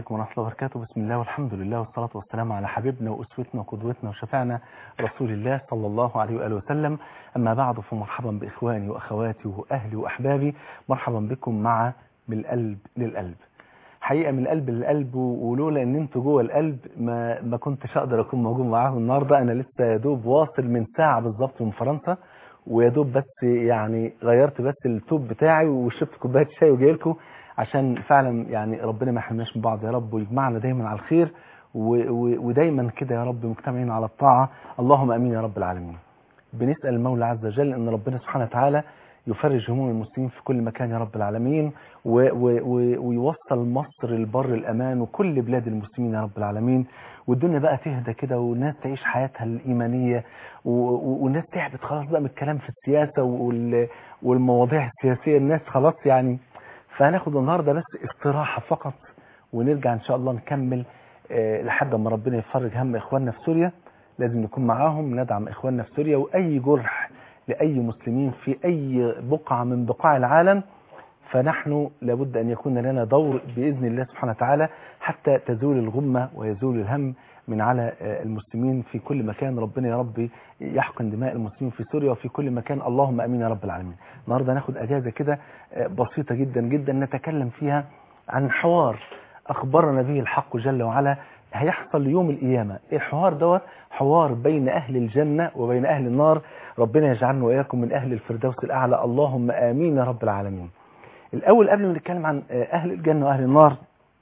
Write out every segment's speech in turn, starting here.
عليكم ورحمة الله وبركاته بسم الله والحمد لله والصلاة والسلام على حبيبنا وأسوتنا وقدوتنا وشفعنا رسول الله صلى الله عليه وآله وسلم أما بعد فمرحبا بإخواني وأخواتي وأهلي وأحبابي مرحبا بكم مع من القلب للقلب حقيقة من القلب للقلب ولولا ان انتوا جوه القلب ما ما كنتش اقدر اكون موجود معاكم النهارده انا لسه يا دوب واصل من ساعة بالظبط من فرنسا ويا دوب بس يعني غيرت بس التوب بتاعي وشربت كوبايه شاي وجاي لكم عشان فعلا يعني ربنا ما يحرمناش من بعض يا رب ويجمعنا دايما على الخير و و ودايما كده يا رب مجتمعين على الطاعة اللهم امين يا رب العالمين بنسأل المولى عز وجل ان ربنا سبحانه وتعالى يفرج هموم المسلمين في كل مكان يا رب العالمين و و و ويوصل مصر البر الأمان وكل بلاد المسلمين يا رب العالمين والدنيا بقى تهدى كده والناس تعيش حياتها الإيمانية والناس تعبت خلاص بقى من الكلام في السياسة وال والمواضيع السياسية الناس خلاص يعني فهناخد النهاردة بس استراحة فقط ونرجع إن شاء الله نكمل أه لحد ما ربنا يفرج هم إخواننا في سوريا لازم نكون معاهم ندعم إخواننا في سوريا وأي جرح لأي مسلمين في أي بقعة من بقاع العالم فنحن لابد أن يكون لنا دور بإذن الله سبحانه وتعالى حتى تزول الغمة ويزول الهم من على المسلمين في كل مكان ربنا يا رب يحقن دماء المسلمين في سوريا وفي كل مكان اللهم أمين يا رب العالمين النهاردة ناخد أجازة كده بسيطة جدا جدا نتكلم فيها عن حوار أخبرنا به الحق جل وعلا هيحصل يوم القيامة الحوار دوت حوار بين أهل الجنة وبين أهل النار ربنا يجعلنا وإياكم من أهل الفردوس الأعلى اللهم آمين يا رب العالمين الأول قبل ما نتكلم عن أهل الجنة وأهل النار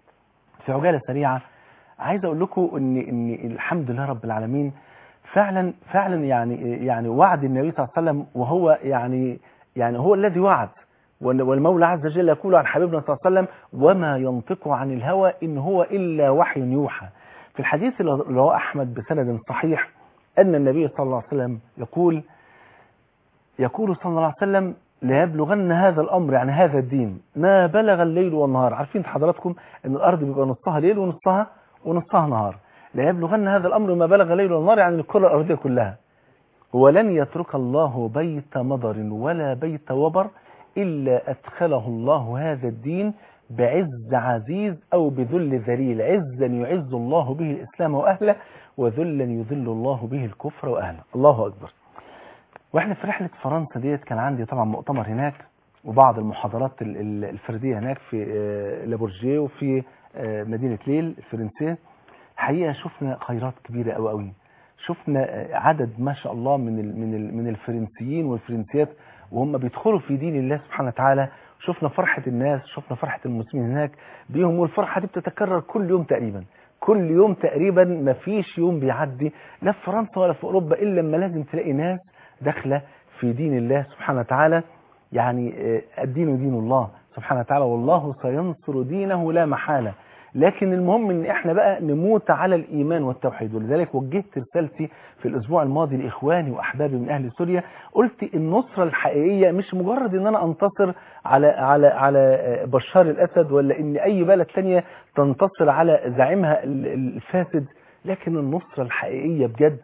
في عجالة سريعة عايز أقول لكم إن, إن الحمد لله رب العالمين فعلا فعلا يعني يعني وعد النبي صلى الله عليه وسلم وهو يعني يعني هو الذي وعد والمولى عز وجل يقول عن حبيبنا صلى الله عليه وسلم وما ينطق عن الهوى إن هو إلا وحي يوحى في الحديث اللي رواه أحمد بسند صحيح أن النبي صلى الله عليه وسلم يقول يقول صلى الله عليه وسلم ليبلغن هذا الأمر يعني هذا الدين ما بلغ الليل والنهار عارفين حضراتكم أن الأرض بيبقى نصها ليل ونصها ونصها نهار ليبلغن هذا الأمر ما بلغ الليل والنهار يعني الكرة الأرضية كلها ولن يترك الله بيت مضر ولا بيت وبر إلا أدخله الله هذا الدين بعز عزيز أو بذل ذليل عزا يعز الله به الإسلام وأهله وذلا يذل الله به الكفر وأهله الله أكبر واحنا في رحلة فرنسا ديت كان عندي طبعا مؤتمر هناك وبعض المحاضرات الفردية هناك في لابورجيه وفي مدينة ليل الفرنسية حقيقة شفنا خيرات كبيرة قوي قوي شفنا عدد ما شاء الله من من من الفرنسيين والفرنسيات وهم بيدخلوا في دين الله سبحانه وتعالى شفنا فرحة الناس شفنا فرحة المسلمين هناك بيهم والفرحة دي بتتكرر كل يوم تقريبا كل يوم تقريبا ما فيش يوم بيعدي لا في فرنسا ولا في أوروبا إلا لما لازم تلاقي ناس داخلة في دين الله سبحانه وتعالى يعني الدين دين الله سبحانه وتعالى والله سينصر دينه لا محالة لكن المهم ان احنا بقى نموت على الايمان والتوحيد ولذلك وجهت رسالتي في الاسبوع الماضي لاخواني واحبابي من اهل سوريا قلت النصرة الحقيقية مش مجرد ان انا انتصر على على على بشار الاسد ولا ان اي بلد تانية تنتصر على زعيمها الفاسد لكن النصرة الحقيقية بجد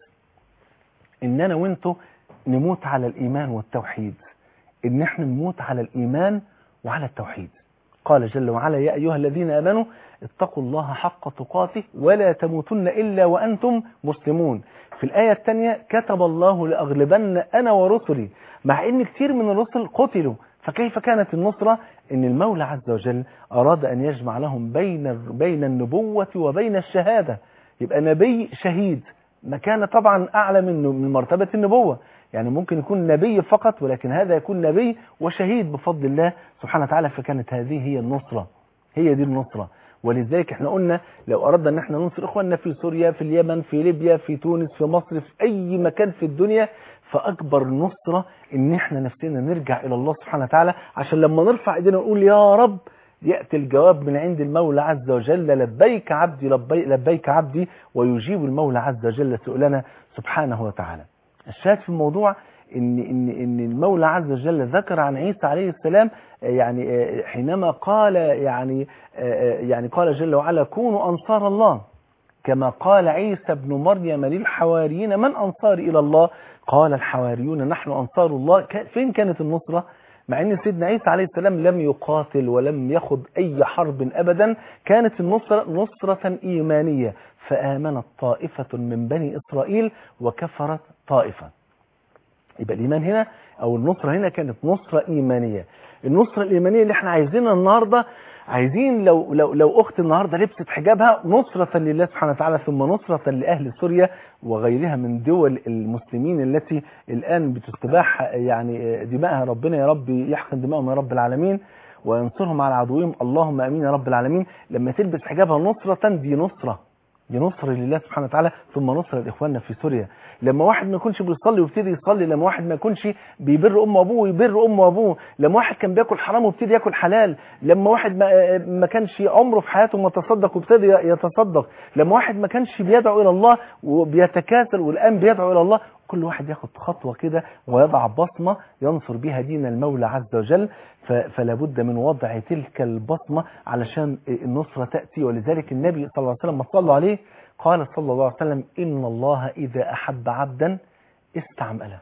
ان انا وانتو نموت على الايمان والتوحيد ان احنا نموت على الايمان وعلى التوحيد قال جل وعلا يا أيها الذين آمنوا اتقوا الله حق تقاته ولا تموتن إلا وأنتم مسلمون في الآية الثانية كتب الله لأغلبن أنا ورسلي مع أن كثير من الرسل قتلوا فكيف كانت النصرة أن المولى عز وجل أراد أن يجمع لهم بين بين النبوة وبين الشهادة يبقى نبي شهيد مكانة طبعا أعلى من من مرتبة النبوة يعني ممكن يكون نبي فقط ولكن هذا يكون نبي وشهيد بفضل الله سبحانه وتعالى فكانت هذه هي النصرة هي دي النصرة ولذلك احنا قلنا لو أردنا ان احنا ننصر اخواننا في سوريا في اليمن في ليبيا في تونس في مصر في اي مكان في الدنيا فاكبر نصرة ان احنا نفسنا نرجع الى الله سبحانه وتعالى عشان لما نرفع ايدينا ونقول يا رب يأتي الجواب من عند المولى عز وجل لبيك عبدي لبيك, لبيك عبدي ويجيب المولى عز وجل سؤلنا سبحانه وتعالى الشاهد في الموضوع ان ان ان المولى عز وجل ذكر عن عيسى عليه السلام يعني حينما قال يعني يعني قال جل وعلا كونوا انصار الله كما قال عيسى ابن مريم للحواريين من انصار الى الله قال الحواريون نحن انصار الله فين كانت النصره مع ان سيدنا عيسى عليه السلام لم يقاتل ولم يخض اي حرب ابدا كانت النصرة نصرة ايمانية فامنت طائفة من بني اسرائيل وكفرت طائفة يبقى الايمان هنا او النصرة هنا كانت نصرة ايمانية النصرة الايمانية اللي احنا عايزينها النهاردة عايزين لو لو لو اخت النهارده لبست حجابها نصرة لله سبحانه وتعالى ثم نصرة لاهل سوريا وغيرها من دول المسلمين التي الان بتستباح يعني دماءها ربنا يا رب يحقن دماءهم يا رب العالمين وينصرهم على عدوهم اللهم امين يا رب العالمين لما تلبس حجابها نصرة دي نصرة دي نصر لله سبحانه وتعالى ثم نصر لاخواننا في سوريا لما واحد ما يكونش بيصلي ويبتدي يصلي لما واحد ما يكونش بيبر امه وابوه ويبر امه وابوه لما واحد كان بياكل حرام وابتدي ياكل حلال لما واحد ما, ما كانش عمره في حياته ما تصدق وابتدي يتصدق لما واحد ما كانش بيدعو الى الله وبيتكاثر والان بيدعو الى الله كل واحد ياخد خطوة كده ويضع بصمة ينصر بها دين المولى عز وجل فلا بد من وضع تلك البصمة علشان النصرة تأتي ولذلك النبي صلى الله عليه وسلم صلى عليه قال صلى الله عليه وسلم إن الله إذا أحب عبدا استعمله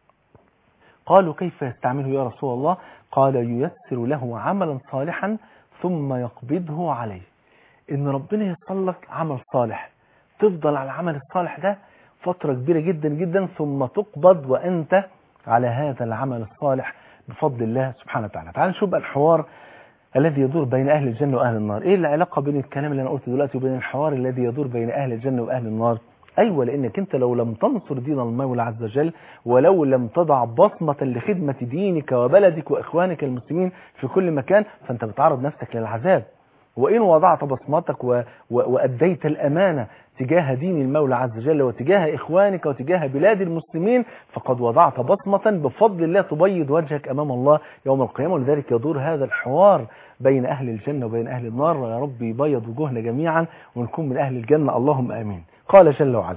قالوا كيف يستعمله يا رسول الله قال ييسر له عملا صالحا ثم يقبضه عليه إن ربنا يصل لك عمل صالح تفضل على العمل الصالح ده فترة كبيرة جدا جدا ثم تقبض وأنت على هذا العمل الصالح بفضل الله سبحانه وتعالى تعال نشوف بقى الحوار الذي يدور بين أهل الجنة وأهل النار إيه العلاقة بين الكلام اللي أنا قلته دلوقتي وبين الحوار الذي يدور بين أهل الجنة وأهل النار أيوة لأنك أنت لو لم تنصر دين المولى عز وجل ولو لم تضع بصمة لخدمة دينك وبلدك وإخوانك المسلمين في كل مكان فأنت بتعرض نفسك للعذاب وإن وضعت بصمتك و... و... وأديت الأمانة تجاه دين المولى عز وجل وتجاه إخوانك وتجاه بلاد المسلمين فقد وضعت بصمة بفضل الله تبيض وجهك أمام الله يوم القيامة ولذلك يدور هذا الحوار بين أهل الجنة وبين أهل النار يا رب يبيض وجوهنا جميعا ونكون من أهل الجنة اللهم آمين قال جل وعلا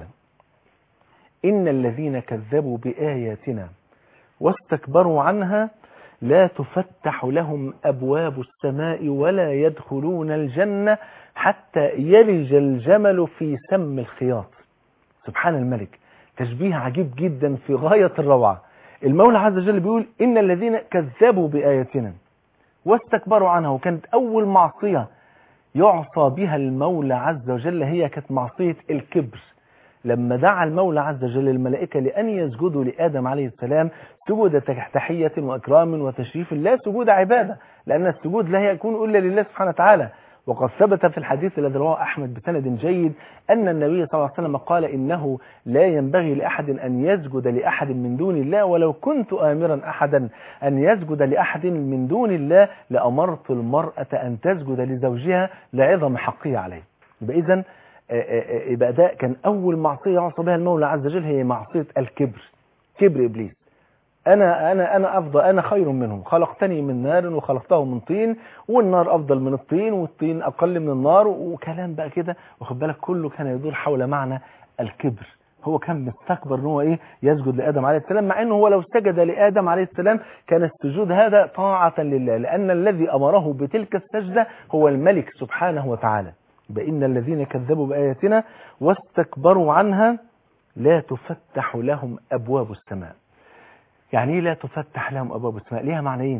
إن الذين كذبوا بآياتنا واستكبروا عنها لا تفتح لهم أبواب السماء ولا يدخلون الجنة حتى يلج الجمل في سم الخياط سبحان الملك تشبيه عجيب جدا في غاية الروعة المولى عز وجل بيقول إن الذين كذبوا بآياتنا واستكبروا عنها وكانت أول معصية يعصى بها المولى عز وجل هي كانت معصية الكبر لما دعا المولى عز وجل الملائكة لأن يسجدوا لآدم عليه السلام سجود تحية وإكرام وتشريف لا سجود عبادة لأن السجود لا يكون إلا لله سبحانه وتعالى وقد ثبت في الحديث الذي رواه أحمد بسند جيد أن النبي صلى الله عليه وسلم قال إنه لا ينبغي لأحد أن يسجد لأحد من دون الله ولو كنت آمرا أحدا أن يسجد لأحد من دون الله لأمرت المرأة أن تسجد لزوجها لعظم حقه عليه يبقى إذن يبقى ده كان أول معصية يعصى بها المولى عز وجل هي معصية الكبر كبر إبليس أنا أنا أنا أفضل أنا خير منهم خلقتني من نار وخلقته من طين والنار أفضل من الطين والطين أقل من النار وكلام بقى كده واخد بالك كله كان يدور حول معنى الكبر هو كان مستكبر ان هو ايه يسجد لادم عليه السلام مع انه هو لو سجد لادم عليه السلام كان السجود هذا طاعه لله لان الذي امره بتلك السجده هو الملك سبحانه وتعالى بان الذين كذبوا باياتنا واستكبروا عنها لا تفتح لهم ابواب السماء يعني ايه لا تفتح لهم ابواب السماء ليها معنيين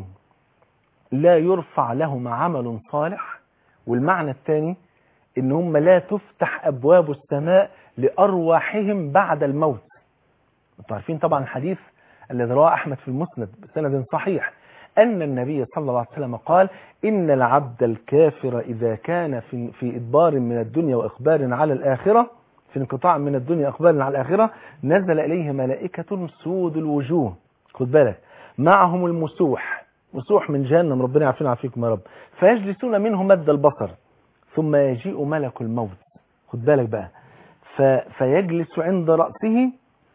لا يرفع لهم عمل صالح والمعنى الثاني ان هم لا تفتح ابواب السماء لارواحهم بعد الموت انتوا عارفين طبعا الحديث الذي رواه احمد في المسند بسند صحيح ان النبي صلى الله عليه وسلم قال ان العبد الكافر اذا كان في في ادبار من الدنيا واقبال على الاخره في انقطاع من الدنيا اقبال على الاخره نزل اليه ملائكه سود الوجوه خد بالك معهم المسوح مسوح من جهنم ربنا يعافينا ويعافيكم يا رب فيجلسون منه مد البصر ثم يجيء ملك الموت خد بالك بقى ف... فيجلس عند رأسه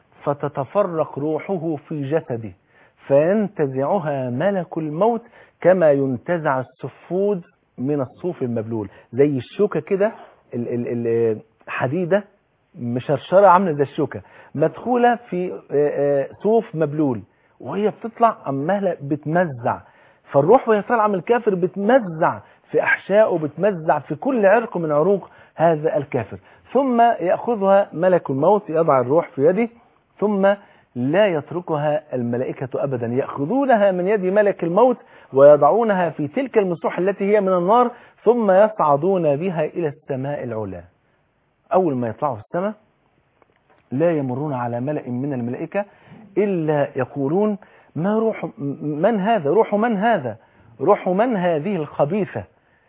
فتتفرق روحه في جسده فينتزعها ملك الموت كما ينتزع السفود من الصوف المبلول زي الشوكة كده الحديدة مشرشرة عاملة زي الشوكة مدخولة في صوف مبلول وهي بتطلع عمالة بتمزع فالروح وهي طالعة من الكافر بتمزع في أحشائه بتمزع في كل عرق من عروق هذا الكافر ثم يأخذها ملك الموت يضع الروح في يده ثم لا يتركها الملائكة أبدا يأخذونها من يد ملك الموت ويضعونها في تلك المسوح التي هي من النار ثم يصعدون بها إلى السماء العلا أول ما يطلعوا في السماء لا يمرون على ملأ من الملائكة إلا يقولون ما روح من هذا روح من هذا روح من هذه الخبيثة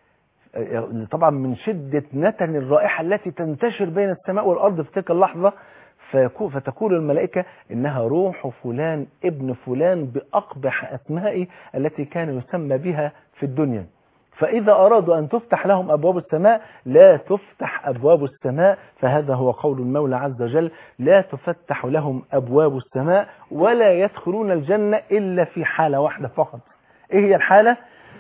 طبعا من شدة نتن الرائحة التي تنتشر بين السماء والأرض في تلك اللحظة فتقول الملائكة إنها روح فلان ابن فلان بأقبح أسمائه التي كان يسمى بها في الدنيا فإذا أرادوا أن تفتح لهم أبواب السماء لا تفتح أبواب السماء فهذا هو قول المولى عز وجل لا تفتح لهم أبواب السماء ولا يدخلون الجنة إلا في حالة واحدة فقط إيه هي الحالة؟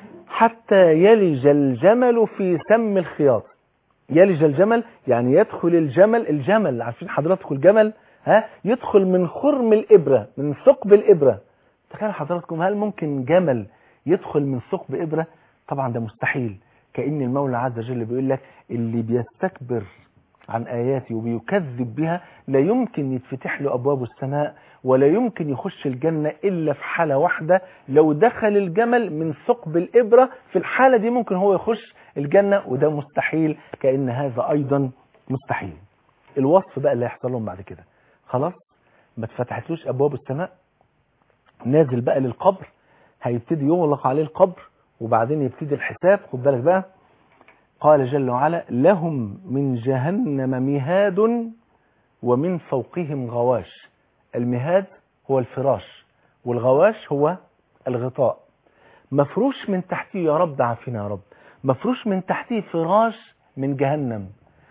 حتى يلج الجمل في سم الخياط يلج الجمل يعني يدخل الجمل الجمل عارفين حضراتكم الجمل ها يدخل من خرم الإبرة من ثقب الإبرة تخيل حضراتكم هل ممكن جمل يدخل من ثقب إبرة طبعا ده مستحيل كأن المولى عز وجل بيقول لك اللي بيستكبر عن آياتي وبيكذب بها لا يمكن يتفتح له أبواب السماء ولا يمكن يخش الجنة إلا في حالة واحدة لو دخل الجمل من ثقب الإبرة في الحالة دي ممكن هو يخش الجنة وده مستحيل كأن هذا أيضا مستحيل الوصف بقى اللي هيحصل لهم بعد كده خلاص ما اتفتحتلوش أبواب السماء نازل بقى للقبر هيبتدي يغلق عليه القبر وبعدين يبتدي الحساب خد بالك بقى قال جل وعلا لهم من جهنم مهاد ومن فوقهم غواش المهاد هو الفراش والغواش هو الغطاء مفروش من تحتيه يا رب عافينا يا رب مفروش من تحتيه فراش من جهنم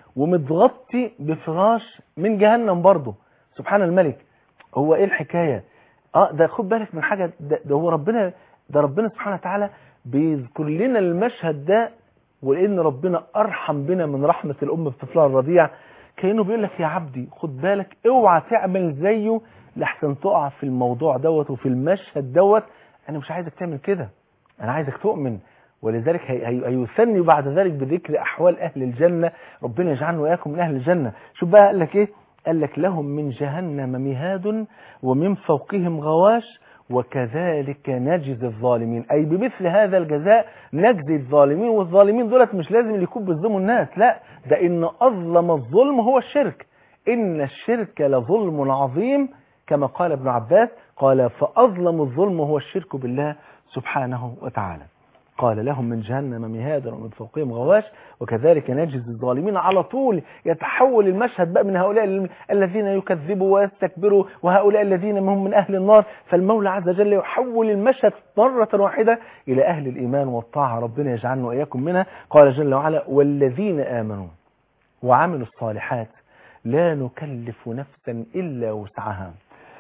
ومتغطي بفراش من جهنم برضه سبحان الملك هو ايه الحكاية اه ده خد بالك من حاجة ده, ده هو ربنا ده ربنا سبحانه وتعالى بيذكر لنا المشهد ده ولان ربنا ارحم بنا من رحمة الام بطفلها الرضيع كأنه بيقول لك يا عبدي خد بالك اوعى تعمل زيه لحسن تقع في الموضوع دوت وفي المشهد دوت انا مش عايزك تعمل كده انا عايزك تؤمن ولذلك هيثني بعد ذلك بذكر احوال اهل الجنة ربنا يجعلنا واياكم من اهل الجنة شوف بقى قال لك ايه قال لك لهم من جهنم مهاد ومن فوقهم غواش وكذلك نجزي الظالمين أي بمثل هذا الجزاء نجزي الظالمين والظالمين دولت مش لازم اللي يكون بيظلموا الناس لا ده إن أظلم الظلم هو الشرك إن الشرك لظلم عظيم كما قال ابن عباس قال فأظلم الظلم هو الشرك بالله سبحانه وتعالى قال لهم من جهنم مهادا ومن فوقهم غواش وكذلك نجزي الظالمين على طول يتحول المشهد بقى من هؤلاء الذين يكذبوا ويستكبروا وهؤلاء الذين هم من أهل النار فالمولى عز وجل يحول المشهد مرة واحدة إلى أهل الإيمان والطاعة ربنا يجعلنا وإياكم منها قال جل وعلا والذين آمنوا وعملوا الصالحات لا نكلف نفسا إلا وسعها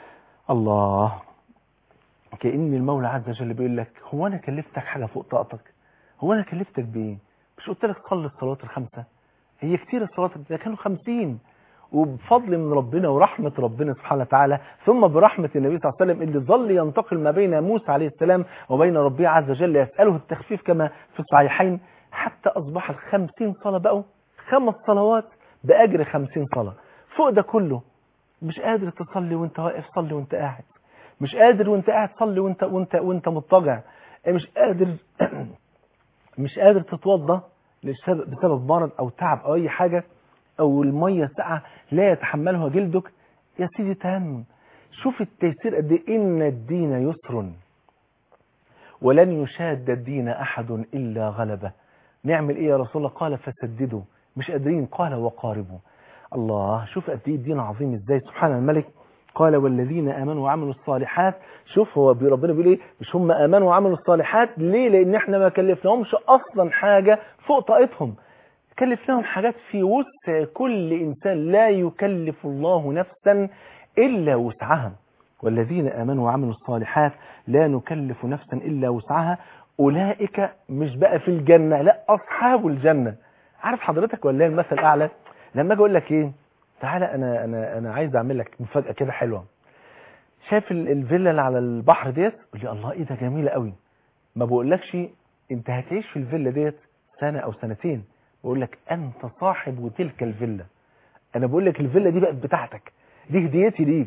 الله كأن المولى عز وجل بيقول لك هو أنا كلفتك حاجة فوق طاقتك هو أنا كلفتك بإيه مش قلت لك صلي الصلوات الخمسة هي كتير الصلوات ده كانوا خمسين وبفضل من ربنا ورحمة ربنا سبحانه وتعالى ثم برحمة النبي صلى الله عليه وسلم اللي ظل ينتقل ما بين موسى عليه السلام وبين ربه عز وجل يسأله التخفيف كما في الصحيحين حتى أصبح الخمسين صلاة بقوا خمس صلوات بأجر خمسين صلاة فوق ده كله مش قادر تصلي وانت واقف صلي وانت قاعد مش قادر وانت قاعد تصلي وانت وانت وانت مضطجع مش قادر مش قادر تتوضى بسبب مرض او تعب او اي حاجه او الميه ساقعه لا يتحملها جلدك يا سيدي تهم شوف التيسير قد ايه ان الدين يسر ولن يشاد الدين احد الا غلبه نعمل ايه يا رسول الله قال فسددوا مش قادرين قال وقاربوا الله شوف قد ايه الدين عظيم ازاي سبحان الملك قال والذين امنوا وعملوا الصالحات شوف هو ربنا بيقول ايه مش هم امنوا وعملوا الصالحات ليه لان احنا ما كلفناهمش اصلا حاجه فوق طاقتهم كلفناهم حاجات في وسع كل انسان لا يكلف الله نفسا الا وسعها والذين امنوا وعملوا الصالحات لا نكلف نفسا الا وسعها اولئك مش بقى في الجنه لا اصحاب الجنه عارف حضرتك ولا المثل الاعلى لما اجي اقول لك ايه تعالى انا انا انا عايز اعمل لك مفاجاه كده حلوه شايف الفيلا اللي على البحر ديت قول لي الله ايه ده جميله قوي ما بقولكش انت هتعيش في الفيلا ديت سنه او سنتين بقول لك انت صاحب وتلك الفيلا انا بقول لك الفيلا دي بقت بتاعتك دي هديتي ليك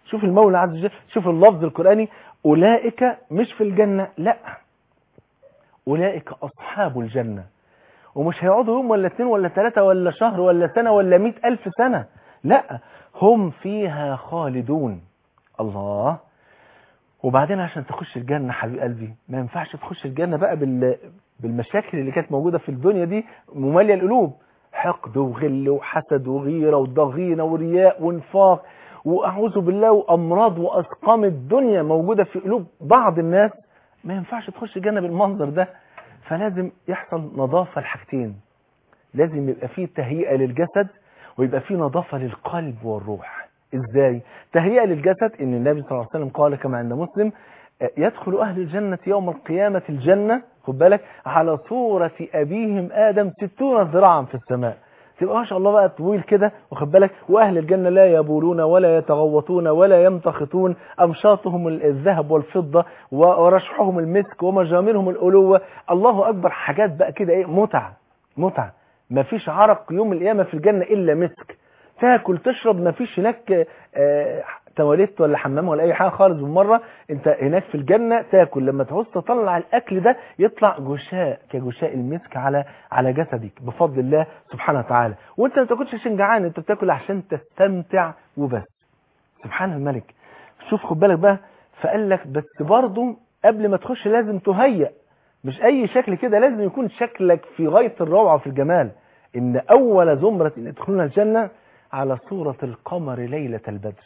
شوف المولى عز وجل شوف اللفظ القرآني أولئك مش في الجنة لا أولئك أصحاب الجنة ومش هيقعدوا يوم ولا اتنين ولا تلاتة ولا شهر ولا سنة ولا مئة ألف سنة لا هم فيها خالدون الله وبعدين عشان تخش الجنة حبيب قلبي ما ينفعش تخش الجنة بقى بال... بالمشاكل اللي كانت موجودة في الدنيا دي ممالية القلوب حقد وغل وحسد وغيرة وضغينة ورياء ونفاق وأعوذ بالله وأمراض وأسقام الدنيا موجودة في قلوب بعض الناس ما ينفعش تخش الجنة بالمنظر ده فلازم يحصل نظافة الحاجتين لازم يبقى فيه تهيئة للجسد ويبقى فيه نظافة للقلب والروح ازاي تهيئة للجسد ان النبي صلى الله عليه وسلم قال كما عند مسلم يدخل اهل الجنة يوم القيامة الجنة خد بالك على صورة ابيهم ادم ستون ذراعا في السماء تبقى ما شاء الله بقى طويل كده واخد بالك واهل الجنه لا يبولون ولا يتغوطون ولا يمتخطون امشاطهم الذهب والفضه ورشحهم المسك ومجامرهم الالوه الله اكبر حاجات بقى كده ايه متعه متعه ما فيش عرق يوم القيامه في الجنه الا مسك تاكل تشرب ما فيش هناك آه تواليت ولا حمام ولا اي حاجه خالص بالمره انت هناك في الجنه تاكل لما تعوز تطلع الاكل ده يطلع جشاء كجشاء المسك على على جسدك بفضل الله سبحانه وتعالى وانت ما تاكلش عشان جعان انت بتاكل عشان تستمتع وبس سبحان الملك شوف خد بالك بقى فقال لك بس برضه قبل ما تخش لازم تهيأ مش اي شكل كده لازم يكون شكلك في غايه الروعه في الجمال ان اول زمره يدخلون الجنه على صوره القمر ليله البدر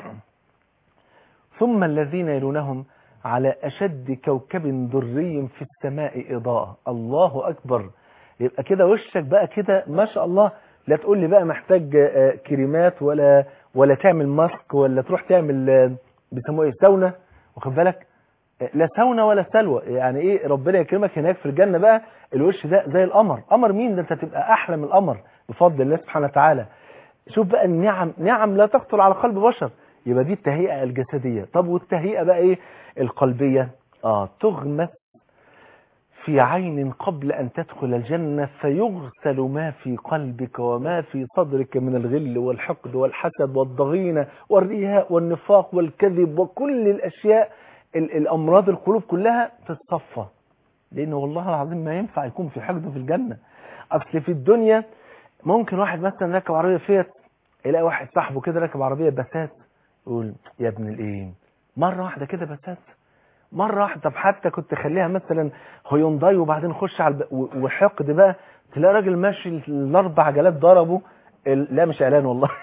ثم الذين يلونهم على أشد كوكب دري في السماء إضاءة الله أكبر يبقى كده وشك بقى كده ما شاء الله لا تقول لي بقى محتاج كريمات ولا ولا تعمل ماسك ولا تروح تعمل بيسموه ايه ساونا واخد بالك لا ساونا ولا سلوى يعني ايه ربنا يكرمك هناك في الجنه بقى الوش ده زي القمر قمر مين ده انت تبقى احلى من القمر بفضل الله سبحانه وتعالى شوف بقى النعم نعم لا تخطر على قلب بشر يبقى دي التهيئة الجسدية طب والتهيئة بقى ايه القلبية اه تغمس في عين قبل أن تدخل الجنة فيغسل ما في قلبك وما في صدرك من الغل والحقد والحسد والضغينة والرياء والنفاق والكذب وكل الأشياء الأمراض القلوب كلها تتصفى لأنه والله العظيم ما ينفع يكون في حقد في الجنة أصل في الدنيا ممكن واحد مثلا راكب عربية فيت يلاقي واحد صاحبه كده راكب عربية بسات يقول يا ابن الايه مرة واحدة كده بسات مرة واحدة طب حتى كنت خليها مثلا هيونداي وبعدين نخش على الب... وحقد بقى تلاقي راجل ماشي الاربع عجلات ضربه ال... لا مش اعلان والله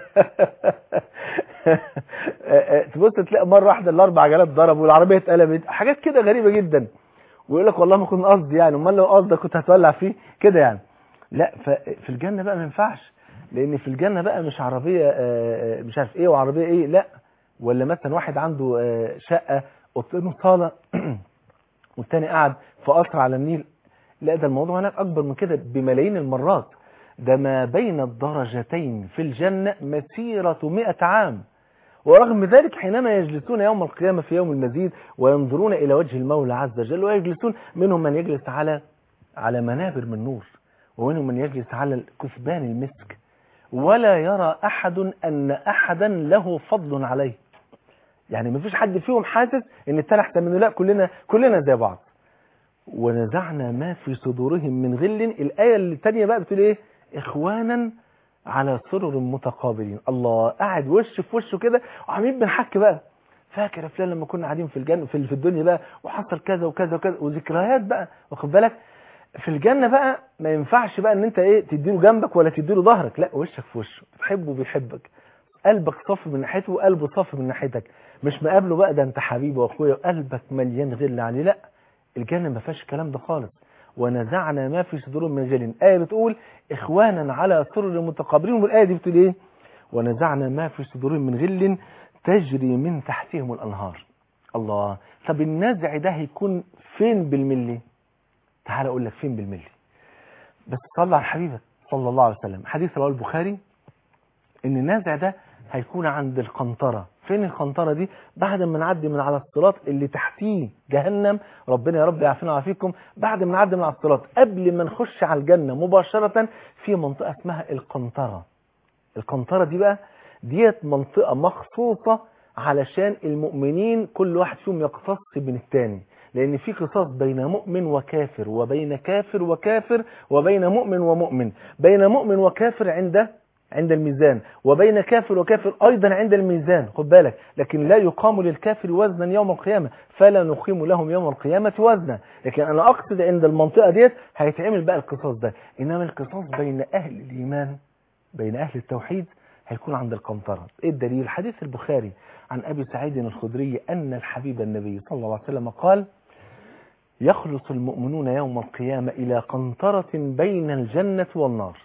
تبص تلاقي مرة واحدة الاربع عجلات ضربوا والعربية اتقلبت حاجات كده غريبة جدا ويقول لك والله ما كنت قصدي يعني امال لو قصدك كنت هتولع فيه كده يعني لا ففي الجنة بقى ما ينفعش لان في الجنة بقى مش عربية مش عارف ايه وعربية ايه لا ولا مثلا واحد عنده شقة اوضتين صالة والتاني قاعد في قصر على النيل لا ده الموضوع هناك اكبر من كده بملايين المرات ده ما بين الدرجتين في الجنة مسيرة مئة عام ورغم ذلك حينما يجلسون يوم القيامة في يوم المزيد وينظرون إلى وجه المولى عز وجل ويجلسون منهم من يجلس على على منابر من نور ومنهم من يجلس على كثبان المسك ولا يرى أحد أن أحدا له فضل عليه يعني ما فيش حد فيهم حاسس ان التاني احسن منه لا كلنا كلنا زي بعض ونزعنا ما في صدورهم من غل الآية الثانية بقى بتقول ايه اخوانا على سرر متقابلين الله قاعد وش في وشه كده وعاملين بنحكي بقى فاكر يا فلان لما كنا قاعدين في الجنة في الدنيا بقى وحصل كذا وكذا وكذا وذكريات بقى واخد بالك في الجنة بقى ما ينفعش بقى ان انت ايه تديله جنبك ولا تديله ظهرك لا وشك في وشه تحبه بيحبك قلبك صافي من ناحيته وقلبه صافي من ناحيتك مش مقابله بقى ده انت حبيبي واخويا وقلبك مليان غل عليه لا الجنة ما فيهاش الكلام ده خالص ونزعنا ما في صدورهم من غل آية بتقول إخوانا على سرر متقابلين والآية دي بتقول إيه ونزعنا ما في صدورهم من غل تجري من تحتهم الأنهار الله طب النزع ده هيكون فين بالملي تعال أقول لك فين بالملي بس صلى على حبيبك صلى الله عليه وسلم حديث رواه البخاري ان النازع ده هيكون عند القنطرة فين القنطرة دي بعد ما نعدي من على الصراط اللي تحتيه جهنم ربنا يا رب يعافينا ويعافيكم بعد ما نعدي من على الصراط قبل ما نخش على الجنة مباشرة في منطقة اسمها القنطرة القنطرة دي بقى ديت منطقة مخصوصة علشان المؤمنين كل واحد فيهم يقتص من الثاني لان في قصاص بين مؤمن وكافر وبين كافر وكافر وبين مؤمن ومؤمن بين مؤمن وكافر عند عند الميزان وبين كافر وكافر ايضا عند الميزان خد بالك لكن لا يقام للكافر وزنا يوم القيامه فلا نقيم لهم يوم القيامه وزنا لكن انا اقصد عند المنطقه ديت هيتعمل بقى القصاص ده انما القصاص بين اهل الايمان بين اهل التوحيد هيكون عند القنطرة ايه الدليل حديث البخاري عن ابي سعيد الخدري ان الحبيب النبي صلى الله عليه وسلم قال يخلص المؤمنون يوم القيامة الى قنطرة بين الجنة والنار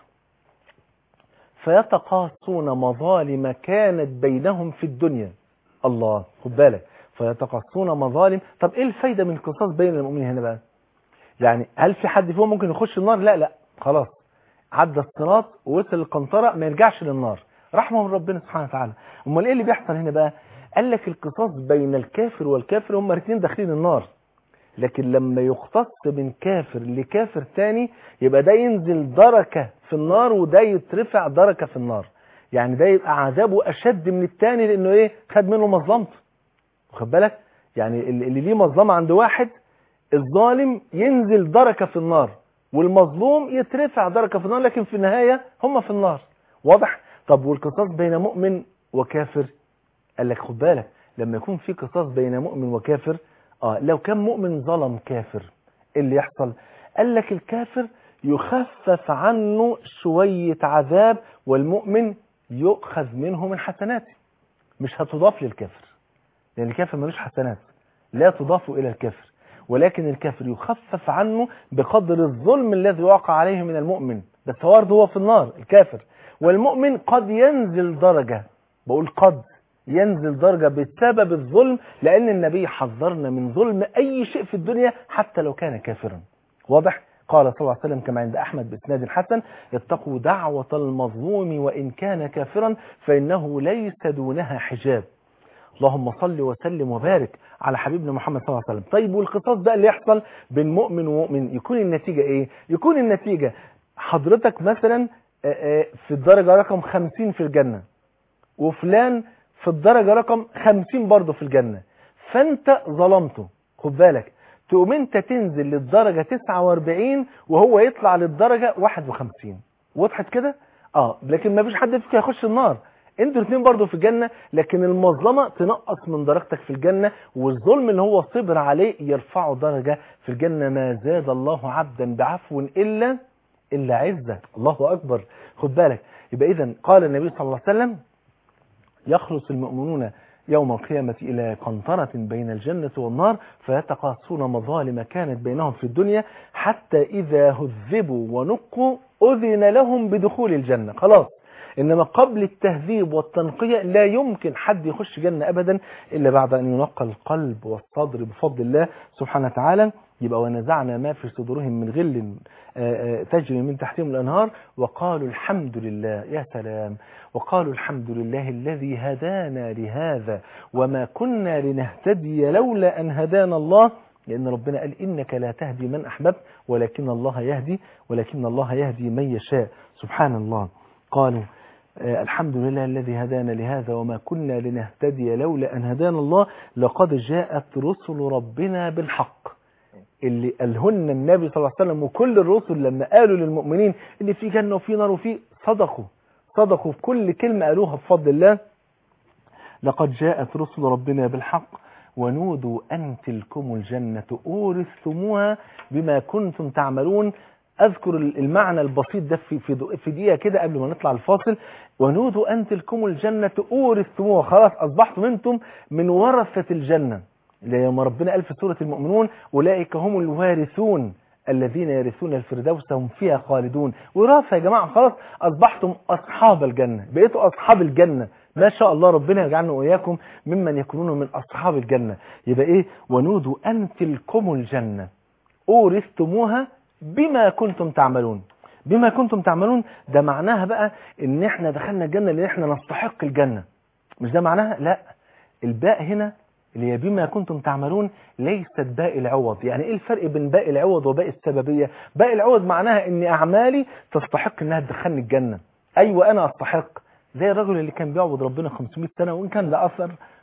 فيتقاصون مظالم كانت بينهم في الدنيا الله خد بالك فيتقاصون مظالم طب ايه الفايدة من القصاص بين المؤمنين هنا بقى يعني هل في حد فيهم ممكن يخش النار لا لا خلاص عدى الصراط ووصل القنطرة ما يرجعش للنار رحمة من ربنا سبحانه وتعالى امال ايه اللي بيحصل هنا بقى قال لك القصاص بين الكافر والكافر هم الاثنين داخلين النار لكن لما يختص من كافر لكافر تاني يبقى ده ينزل دركة في النار وده يترفع دركة في النار يعني ده يبقى عذابه اشد من التاني لانه ايه خد منه مظلمته واخد بالك يعني اللي ليه مظلمة عند واحد الظالم ينزل دركة في النار والمظلوم يترفع دركة في النار لكن في النهاية هم في النار واضح طب والقصاص بين مؤمن وكافر قال لك خد بالك لما يكون في قصاص بين مؤمن وكافر اه لو كان مؤمن ظلم كافر ايه اللي يحصل قال لك الكافر يخفف عنه شوية عذاب والمؤمن يؤخذ منه من حسناته مش هتضاف للكافر لان الكافر ملوش حسنات لا تضاف الى الكافر ولكن الكافر يخفف عنه بقدر الظلم الذي وقع عليه من المؤمن بس هو برضه هو في النار الكافر والمؤمن قد ينزل درجة بقول قد ينزل درجة بسبب الظلم لأن النبي حذرنا من ظلم أي شيء في الدنيا حتى لو كان كافرا واضح؟ قال صلى الله عليه وسلم كما عند أحمد بإسناد حسن اتقوا دعوة المظلوم وإن كان كافرا فإنه ليس دونها حجاب اللهم صل وسلم وبارك على حبيبنا محمد صلى الله عليه وسلم طيب والقصاص بقى اللي يحصل بين مؤمن ومؤمن يكون النتيجة ايه يكون النتيجة حضرتك مثلا في الدرجة رقم 50 في الجنة وفلان في الدرجة رقم 50 برضه في الجنة فانت ظلمته خد بالك تقوم انت تنزل للدرجة 49 وهو يطلع للدرجة 51 وضحت كده اه لكن ما فيش حد فيك هيخش النار انتوا الاثنين برضه في الجنة لكن المظلمة تنقص من درجتك في الجنة والظلم اللي هو صبر عليه يرفعه درجة في الجنة ما زاد الله عبدا بعفو إلا إلا عزة الله أكبر خد بالك يبقى إذا قال النبي صلى الله عليه وسلم يخلص المؤمنون يوم القيامة إلى قنطرة بين الجنة والنار فيتقاصون مظالم كانت بينهم في الدنيا حتى إذا هذبوا ونقوا أذن لهم بدخول الجنة خلاص إنما قبل التهذيب والتنقية لا يمكن حد يخش جنة أبدا إلا بعد أن ينقى القلب والصدر بفضل الله سبحانه وتعالى يبقى ونزعنا ما في صدورهم من غل تجري من تحتهم الأنهار وقالوا الحمد لله يا سلام وقالوا الحمد لله الذي هدانا لهذا وما كنا لنهتدي لولا أن هدانا الله لأن ربنا قال إنك لا تهدي من أحببت ولكن الله يهدي ولكن الله يهدي من يشاء سبحان الله قالوا الحمد لله الذي هدانا لهذا وما كنا لنهتدي لولا أن هدانا الله لقد جاءت رسل ربنا بالحق اللي قالهن النبي صلى الله عليه وسلم وكل الرسل لما قالوا للمؤمنين اللي في جنة وفي نار وفي صدقوا صدقوا في كل كلمة قالوها بفضل الله لقد جاءت رسل ربنا بالحق ونودوا أن تلكم الجنة أورثتموها بما كنتم تعملون أذكر المعنى البسيط ده في في في دقيقة كده قبل ما نطلع الفاصل ونودوا أن تلكم الجنة أورثتموها خلاص أصبحتم أنتم من ورثة الجنة لما ربنا قال في سورة المؤمنون أولئك هم الوارثون الذين يرثون الفردوس هم فيها خالدون وراثة يا جماعة خلاص أصبحتم أصحاب الجنة بقيتوا أصحاب الجنة ما شاء الله ربنا يجعلنا وإياكم ممن يكونون من أصحاب الجنة يبقى إيه ونودوا أن تلكم الجنة أورثتموها بما كنتم تعملون بما كنتم تعملون ده معناها بقى ان احنا دخلنا الجنة لان احنا نستحق الجنة مش ده معناها لا الباء هنا اللي هي بما كنتم تعملون ليست باء العوض يعني ايه الفرق بين باء العوض وباء السببية باء العوض معناها ان اعمالي تستحق انها تدخلني الجنة ايوه انا استحق زي الرجل اللي كان بيعبد ربنا 500 سنة وان كان لا اثر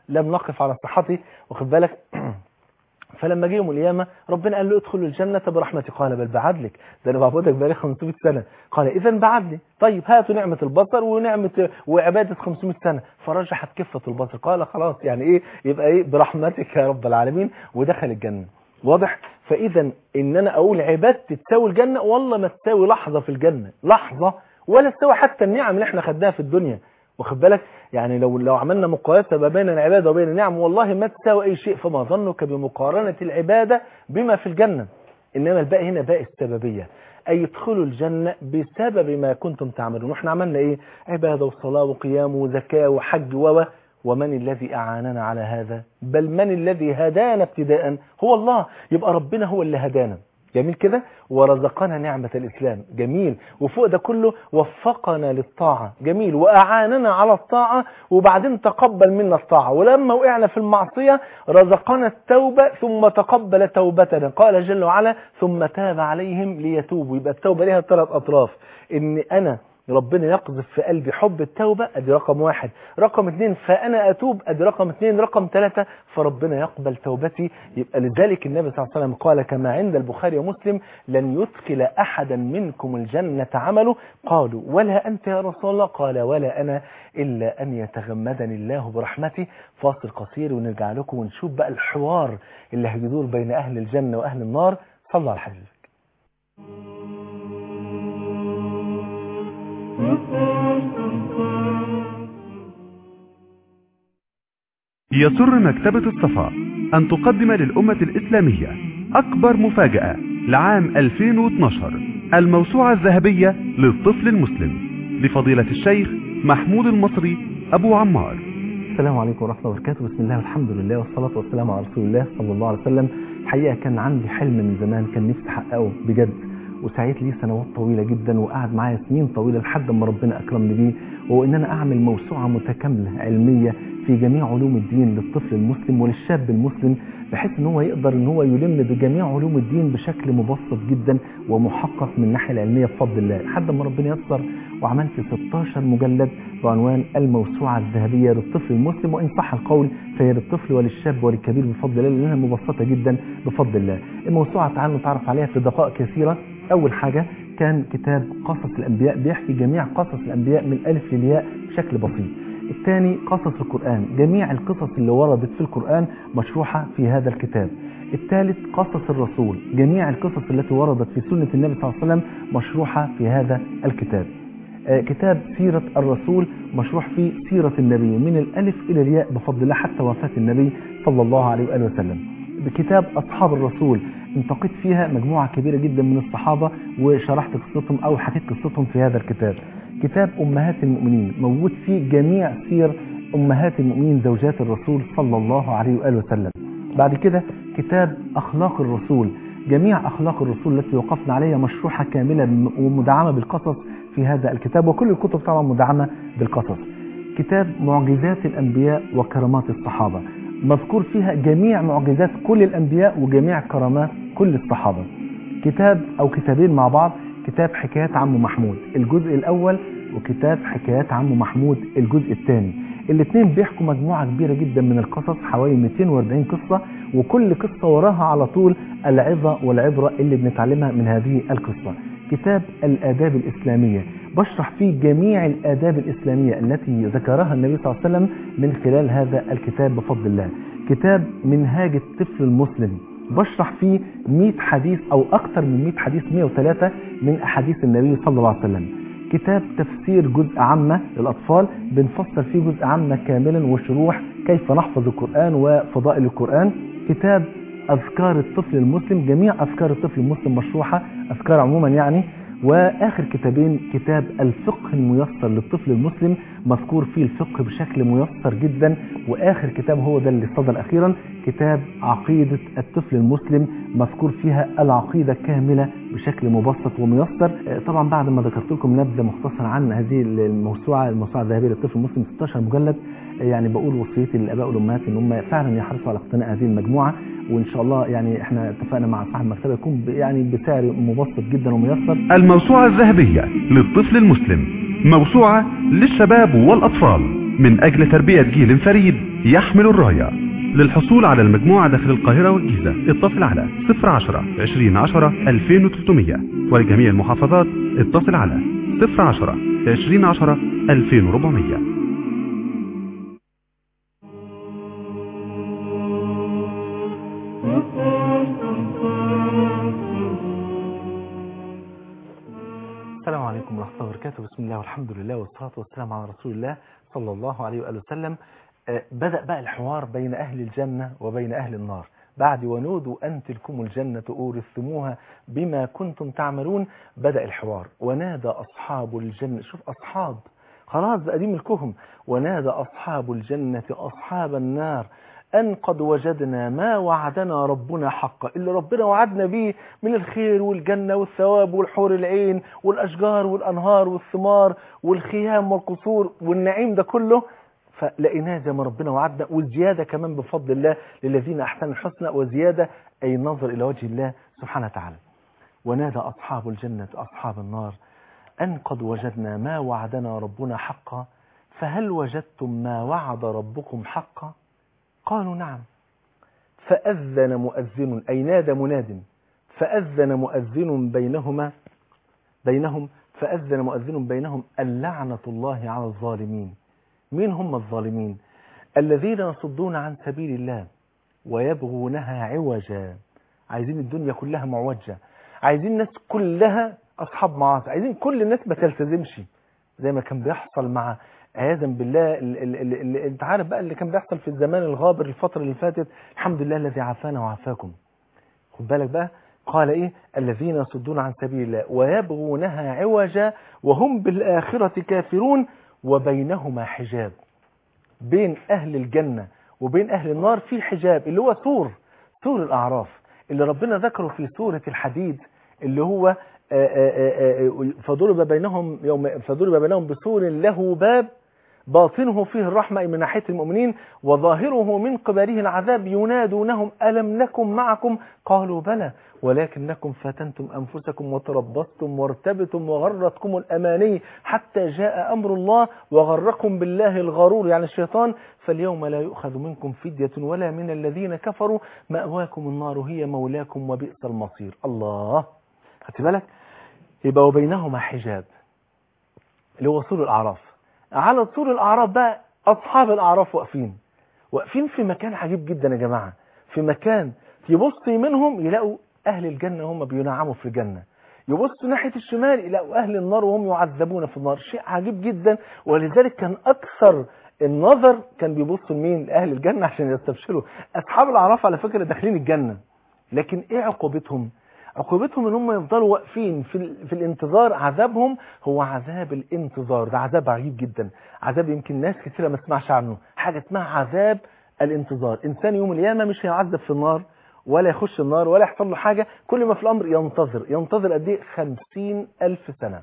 لم نقف على صحته واخد بالك فلما جه يوم القيامه ربنا قال له ادخل الجنه برحمتي قال بل بعدلك ده انا بعبدك بقالي 500 سنه قال اذا بعد لي طيب هاتوا نعمه البصر ونعمه وعباده 500 سنه فرجحت كفه البصر قال خلاص يعني ايه يبقى ايه برحمتك يا رب العالمين ودخل الجنه واضح فاذا ان انا اقول عبادتي تساوي الجنه والله ما تساوي لحظه في الجنه لحظه ولا تساوي حتى النعم اللي احنا خدناها في الدنيا واخد بالك يعني لو لو عملنا مقايسه ما بين العباده وبين النعم والله ما تساوي اي شيء فما ظنك بمقارنه العباده بما في الجنه انما الباء هنا باء السببيه اي ادخلوا الجنه بسبب ما كنتم تعملون واحنا عملنا ايه عباده وصلاه وقيام وزكاه وحج و ومن الذي اعاننا على هذا بل من الذي هدانا ابتداء هو الله يبقى ربنا هو اللي هدانا جميل كده ورزقنا نعمة الإسلام جميل وفوق ده كله وفقنا للطاعة جميل وأعاننا على الطاعة وبعدين تقبل منا الطاعة ولما وقعنا في المعصية رزقنا التوبة ثم تقبل توبتنا قال جل وعلا ثم تاب عليهم ليتوبوا يبقى التوبة لها ثلاث أطراف إن أنا ربنا يقذف في قلبي حب التوبة ادي رقم واحد رقم اثنين فانا اتوب ادي رقم اثنين رقم ثلاثة فربنا يقبل توبتي يبقى لذلك النبي صلى الله عليه وسلم قال كما عند البخاري ومسلم لن يدخل احدا منكم الجنة عمله قالوا ولا انت يا رسول الله قال ولا انا الا ان يتغمدني الله برحمته فاصل قصير ونرجع لكم ونشوف بقى الحوار اللي هيدور بين اهل الجنة واهل النار صلى على حبيبك يسر مكتبة الصفا أن تقدم للأمة الإسلامية أكبر مفاجأة لعام 2012 الموسوعة الذهبية للطفل المسلم لفضيلة الشيخ محمود المصري أبو عمار السلام عليكم ورحمة الله وبركاته بسم الله والحمد لله والصلاة والسلام على رسول الله صلى الله عليه وسلم الحقيقة كان عندي حلم من زمان كان نفسي أحققه بجد وسعيت لي سنوات طويلة جدا وقعد معايا سنين طويلة لحد ما ربنا أكرمني بيه وهو إن أنا أعمل موسوعة متكاملة علمية في جميع علوم الدين للطفل المسلم وللشاب المسلم بحيث ان هو يقدر ان هو يلم بجميع علوم الدين بشكل مبسط جدا ومحقق من الناحيه العلميه بفضل الله لحد ما ربنا يسر وعملت 16 مجلد بعنوان الموسوعه الذهبيه للطفل المسلم وان صح القول فهي للطفل وللشاب وللكبير بفضل الله لانها مبسطه جدا بفضل الله. الموسوعه تعالوا نتعرف عليها في دقائق كثيره اول حاجه كان كتاب قصص الانبياء بيحكي جميع قصص الانبياء من الالف للياء بشكل بسيط. الثاني قصص القرآن جميع القصص اللي وردت في القرآن مشروحة في هذا الكتاب الثالث قصص الرسول جميع القصص التي وردت في سنة النبي صلى الله عليه وسلم مشروحة في هذا الكتاب آه كتاب سيرة الرسول مشروح فيه سيرة النبي من الألف إلى الياء بفضل الله حتى وفاة النبي صلى الله عليه وآله وسلم بكتاب أصحاب الرسول انتقيت فيها مجموعة كبيرة جدا من الصحابة وشرحت قصتهم أو حكيت قصتهم في هذا الكتاب كتاب أمهات المؤمنين موجود فيه جميع سير أمهات المؤمنين زوجات الرسول صلى الله عليه وآله وسلم بعد كده كتاب أخلاق الرسول جميع أخلاق الرسول التي وقفنا عليها مشروحة كاملة ومدعمة بالقصص في هذا الكتاب وكل الكتب طبعا مدعمة بالقصص كتاب معجزات الأنبياء وكرامات الصحابة مذكور فيها جميع معجزات كل الأنبياء وجميع كرامات كل الصحابة كتاب أو كتابين مع بعض كتاب حكايات عم محمود الجزء الأول وكتاب حكايات عم محمود الجزء الثاني الاثنين بيحكوا مجموعة كبيرة جدا من القصص حوالي 240 قصة وكل قصة وراها على طول العظة والعبرة اللي بنتعلمها من هذه القصة كتاب الآداب الإسلامية بشرح فيه جميع الآداب الإسلامية التي ذكرها النبي صلى الله عليه وسلم من خلال هذا الكتاب بفضل الله كتاب منهاج الطفل المسلم بشرح فيه 100 حديث أو أكثر من 100 حديث 103 من أحاديث النبي صلى الله عليه وسلم كتاب تفسير جزء عامة للأطفال بنفسر فيه جزء عامة كاملا وشروح كيف نحفظ القرآن وفضائل القرآن كتاب أذكار الطفل المسلم جميع أذكار الطفل المسلم مشروحة أذكار عموما يعني وآخر كتابين كتاب الفقه الميسر للطفل المسلم مذكور فيه الفقه بشكل ميسر جدا وآخر كتاب هو ده اللي صدر أخيرا كتاب عقيدة الطفل المسلم مذكور فيها العقيدة كاملة بشكل مبسط وميسر طبعا بعد ما ذكرت لكم نبذة مختصرة عن هذه الموسوعة الموسوعة الذهبية للطفل المسلم 16 مجلد يعني بقول وصيتي للآباء والأمهات إن هم فعلا يحرصوا على اقتناء هذه المجموعة وإن شاء الله يعني احنا اتفقنا مع صاحب المكتبة يكون يعني بسعر مبسط جدا وميسر الموسوعة الذهبية للطفل المسلم موسوعة للشباب والأطفال من أجل تربية جيل فريد يحمل الراية للحصول على المجموعة داخل القاهرة والجيزة اتصل على 010 2010 2300 ولجميع المحافظات اتصل على 010 2010 2400 السلام عليكم ورحمة الله وبركاته بسم الله والحمد لله والصلاة والسلام على رسول الله صلى الله عليه وآله وسلم آه، بدأ بقى الحوار بين أهل الجنة وبين أهل النار بعد ونودوا أن تلكم الجنة أورثتموها بما كنتم تعملون بدأ الحوار ونادى أصحاب الجنة شوف أصحاب خلاص بقى دي ملكهم ونادى أصحاب الجنة أصحاب النار أن قد وجدنا ما وعدنا ربنا حقا اللي ربنا وعدنا به من الخير والجنة والثواب والحور العين والأشجار والأنهار والثمار والخيام والقصور والنعيم ده كله فلقيناه زي ما ربنا وعدنا والزيادة كمان بفضل الله للذين أحسنوا الحسنى وزيادة أي نظر إلى وجه الله سبحانه وتعالى ونادى أصحاب الجنة أصحاب النار أن قد وجدنا ما وعدنا ربنا حقا فهل وجدتم ما وعد ربكم حقا قالوا نعم فأذن مؤذن أي نادى مناد فأذن مؤذن بينهما بينهم فأذن مؤذن بينهم اللعنة الله على الظالمين مين هم الظالمين الذين يصدون عن سبيل الله ويبغونها عوجا عايزين الدنيا كلها معوجة عايزين الناس كلها أصحاب معاصي عايزين كل الناس ما تلتزمش زي ما كان بيحصل مع عياذا بالله ال- ال- ال- ال- انت عارف بقى اللي كان بيحصل في الزمان الغابر الفترة اللي فاتت الحمد لله الذي عافانا وعافاكم خد بالك بقى قال ايه الذين يصدون عن سبيل الله ويبغونها عوجا وهم بالآخرة كافرون وبينهما حجاب بين أهل الجنة وبين أهل النار في حجاب اللي هو سور سور الأعراف اللي ربنا ذكره في سورة الحديد اللي هو آه، آه، آه، فضرب بينهم يوم فضرب بينهم بسور له باب باطنه فيه الرحمة أي من ناحية المؤمنين وظاهره من قبله العذاب ينادونهم ألم نكن معكم قالوا بلى ولكنكم فتنتم أنفسكم وتربصتم وارتبتم وغرتكم الأماني حتى جاء أمر الله وغركم بالله الغرور يعني الشيطان فاليوم لا يؤخذ منكم فدية ولا من الذين كفروا مأواكم النار هي مولاكم وبئس المصير الله خدت بالك يبقى وبينهما حجاب اللي هو سور الأعراف على سور الأعراف بقى أصحاب الأعراف واقفين واقفين في مكان عجيب جدا يا جماعة في مكان يبص منهم يلاقوا أهل الجنة هم بينعموا في الجنة يبص ناحية الشمال يلاقوا أهل النار وهم يعذبون في النار شيء عجيب جدا ولذلك كان أكثر النظر كان بيبص لمين لأهل الجنة عشان يستبشروا أصحاب الأعراف على فكرة داخلين الجنة لكن إيه عقوبتهم عقوبتهم ان هم يفضلوا واقفين في, ال... في الانتظار عذابهم هو عذاب الانتظار ده عذاب عجيب جدا عذاب يمكن ناس كثيرة ما تسمعش عنه حاجة اسمها عذاب الانتظار انسان يوم القيامة مش هيعذب في النار ولا يخش النار ولا يحصل له حاجة كل ما في الامر ينتظر ينتظر قد ايه خمسين الف سنة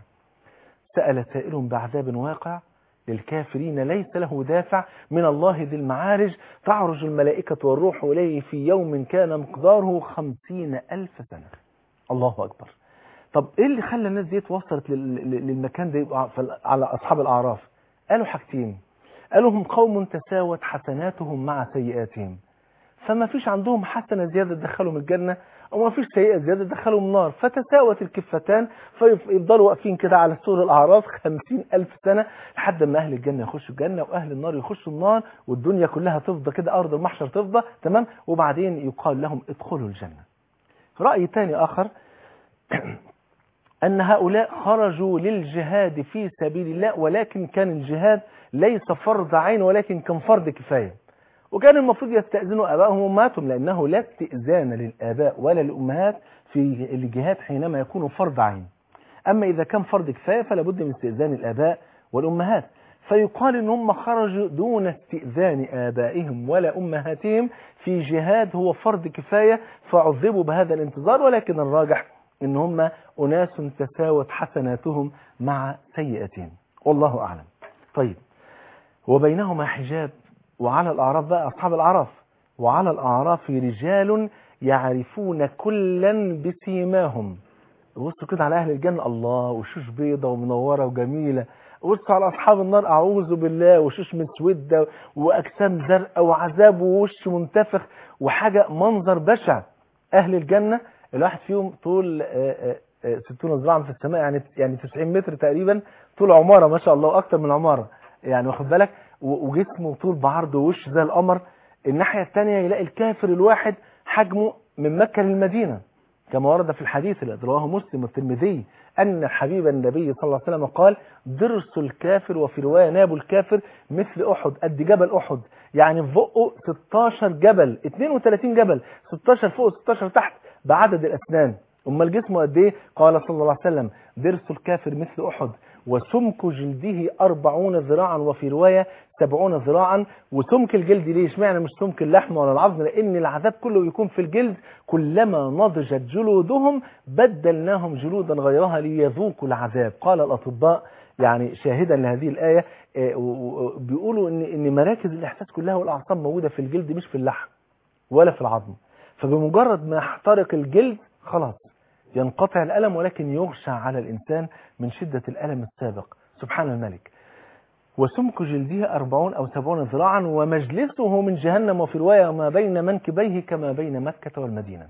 سأل سائل بعذاب واقع للكافرين ليس له دافع من الله ذي المعارج تعرج الملائكة والروح إليه في يوم كان مقداره خمسين ألف سنة الله أكبر طب إيه اللي خلى الناس دي وصلت لل- لل- للمكان ده يبقى في- على أصحاب الأعراف قالوا حاجتين قالوا هم قوم تساوت حسناتهم مع سيئاتهم فما فيش عندهم حسنة زيادة تدخلهم الجنة وما فيش سيئة زيادة تدخلهم النار فتساوت الكفتان فيفضلوا واقفين كده على سور الأعراف خمسين ألف سنة لحد ما أهل الجنة يخشوا الجنة وأهل النار يخشوا النار والدنيا كلها تفضى كده أرض المحشر تفضى تمام وبعدين يقال لهم ادخلوا الجنة رأي تاني آخر أن هؤلاء خرجوا للجهاد في سبيل الله ولكن كان الجهاد ليس فرض عين ولكن كان فرض كفاية وكان المفروض يستأذنوا آبائهم وأمهاتهم لأنه لا استئذان للآباء ولا للأمهات في الجهاد حينما يكون فرض عين أما إذا كان فرض كفاية فلا بد من استئذان الآباء والأمهات فيقال إن هم خرجوا دون استئذان آبائهم ولا أمهاتهم في جهاد هو فرض كفاية فعذبوا بهذا الانتظار ولكن الراجح إن هم أناس تساوت حسناتهم مع سيئاتهم والله أعلم طيب وبينهما حجاب وعلى الأعراف بقى أصحاب الأعراف وعلى الأعراف رجال يعرفون كلا بسيماهم بصوا كده على أهل الجنة الله وشوش بيضة ومنورة وجميلة بصوا على اصحاب النار اعوذ بالله وشوش مسوده واجسام زرقاء وعذاب ووش منتفخ وحاجه منظر بشع اهل الجنه الواحد فيهم طول آه، آه، آه، 60 ذراعا في السماء يعني يعني 90 متر تقريبا طول عماره ما شاء الله واكتر من عماره يعني واخد بالك و- وجسمه طول بعرض ووش زي القمر الناحيه الثانيه يلاقي الكافر الواحد حجمه من مكه للمدينه كما ورد في الحديث الذي رواه مسلم والترمذي أن حبيب النبي صلى الله عليه وسلم قال درس الكافر وفي رواية ناب الكافر مثل أحد قد جبل أحد يعني في بقه 16 جبل 32 جبل 16 فوق 16 تحت بعدد الأسنان أما الجسم قد إيه قال صلى الله عليه وسلم درس الكافر مثل أحد وسمك جلده أربعون ذراعا وفي رواية سبعون ذراعا وسمك الجلد ليه اشمعنى مش سمك اللحم ولا العظم لأن العذاب كله بيكون في الجلد كلما نضجت جلودهم بدلناهم جلودا غيرها ليذوقوا العذاب قال الأطباء يعني شاهدا لهذه الآية آه، و- و- بيقولوا إن إن مراكز الإحساس كلها والأعصاب موجودة في الجلد مش في اللحم ولا في العظم فبمجرد ما يحترق الجلد خلاص ينقطع الألم ولكن يغشى على الإنسان من شدة الألم السابق سبحان الملك وسمك جلده أربعون أو سبعون ذراعا ومجلسه من جهنم وفي رواية ما بين منكبيه كما بين مكة والمدينة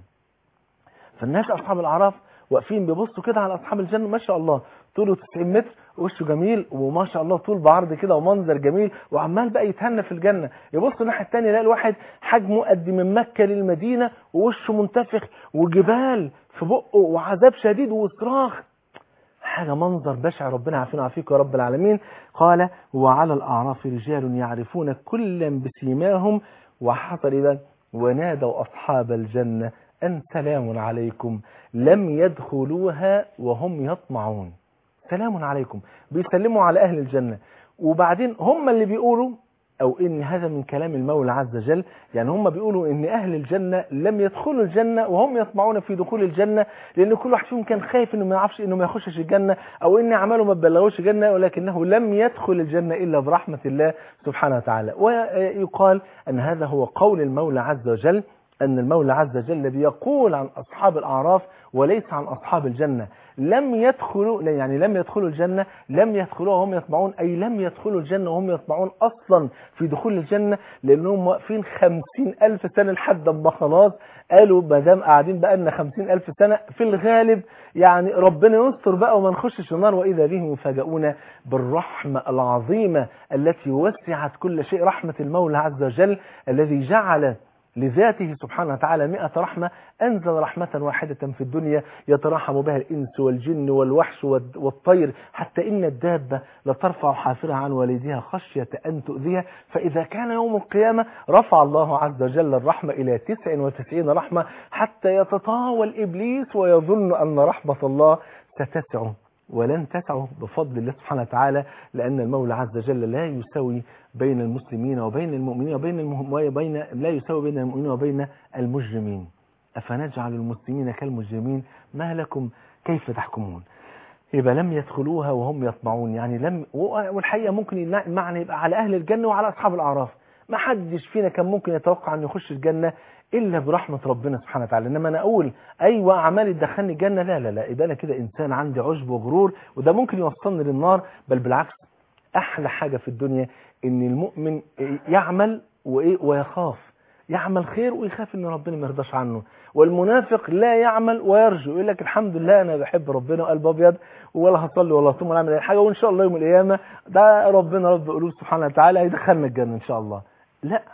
فالناس أصحاب الأعراف واقفين بيبصوا كده على أصحاب الجنة ما شاء الله طوله 90 متر وشه جميل وما شاء الله طول بعرض كده ومنظر جميل وعمال بقى يتهنى في الجنة يبص الناحية التانية يلاقي الواحد حجمه قد من مكة للمدينة ووشه منتفخ وجبال في بقه وعذاب شديد وصراخ حاجة منظر بشع ربنا عافينا وعافيك يا رب العالمين قال وعلى الأعراف رجال يعرفون كلا بسيماهم وحصل إذا ونادوا أصحاب الجنة أن سلام عليكم لم يدخلوها وهم يطمعون سلام عليكم بيسلموا على أهل الجنة وبعدين هم اللي بيقولوا أو إن هذا من كلام المولى عز وجل يعني هم بيقولوا إن أهل الجنة لم يدخلوا الجنة وهم يطمعون في دخول الجنة لأن كل واحد فيهم كان خايف إنه ما يعرفش إنه ما يخشش الجنة أو إن أعماله ما تبلغوش الجنة ولكنه لم يدخل الجنة إلا برحمة الله سبحانه وتعالى ويقال أن هذا هو قول المولى عز وجل أن المولى عز وجل بيقول عن أصحاب الأعراف وليس عن أصحاب الجنة لم يدخلوا يعني لم يدخلوا الجنة لم يدخلوها وهم يطمعون أي لم يدخلوا الجنة وهم يطمعون أصلا في دخول الجنة لأنهم واقفين خمسين ألف سنة لحد ما خلاص قالوا ما دام قاعدين بقى لنا خمسين ألف سنة في الغالب يعني ربنا يستر بقى وما نخشش النار وإذا بهم يفاجئون بالرحمة العظيمة التي وسعت كل شيء رحمة المولى عز وجل الذي جعل لذاته سبحانه وتعالى مئة رحمة أنزل رحمة واحدة في الدنيا يترحم بها الإنس والجن والوحش والد- والطير حتى إن الدابة لترفع حافرها عن والدها خشية أن تؤذيها فإذا كان يوم القيامة رفع الله عز وجل الرحمة إلى 99 رحمة حتى يتطاول إبليس ويظن أن رحمة الله ستسعه ولن تسعه بفضل الله سبحانه وتعالى لأن المولى عز وجل لا يساوي بين المسلمين وبين المؤمنين وبين المهم وبين لا يساوي بين المؤمنين وبين المجرمين أفنجعل المسلمين كالمجرمين ما لكم كيف تحكمون يبقى لم يدخلوها وهم يطمعون يعني لم والحقيقة ممكن المعنى يبقى على أهل الجنة وعلى أصحاب الأعراف ما حدش فينا كان ممكن يتوقع أن يخش الجنة إلا برحمة ربنا سبحانه وتعالى إنما أنا أقول أيوة أعمالي تدخلني الجنة لا لا لا يبقى أنا كده إنسان عندي عجب وغرور وده ممكن يوصلني للنار بل بالعكس أحلى حاجة في الدنيا إن المؤمن يعمل وإيه ويخاف يعمل خير ويخاف ان ربنا ما يرضاش عنه والمنافق لا يعمل ويرجو يقول لك الحمد لله انا بحب ربنا وقلب ابيض ولا هصلي ولا اصوم ولا اعمل اي حاجه وان شاء الله يوم القيامه ده ربنا رب قلوب سبحانه وتعالى هيدخلنا الجنه ان شاء الله لا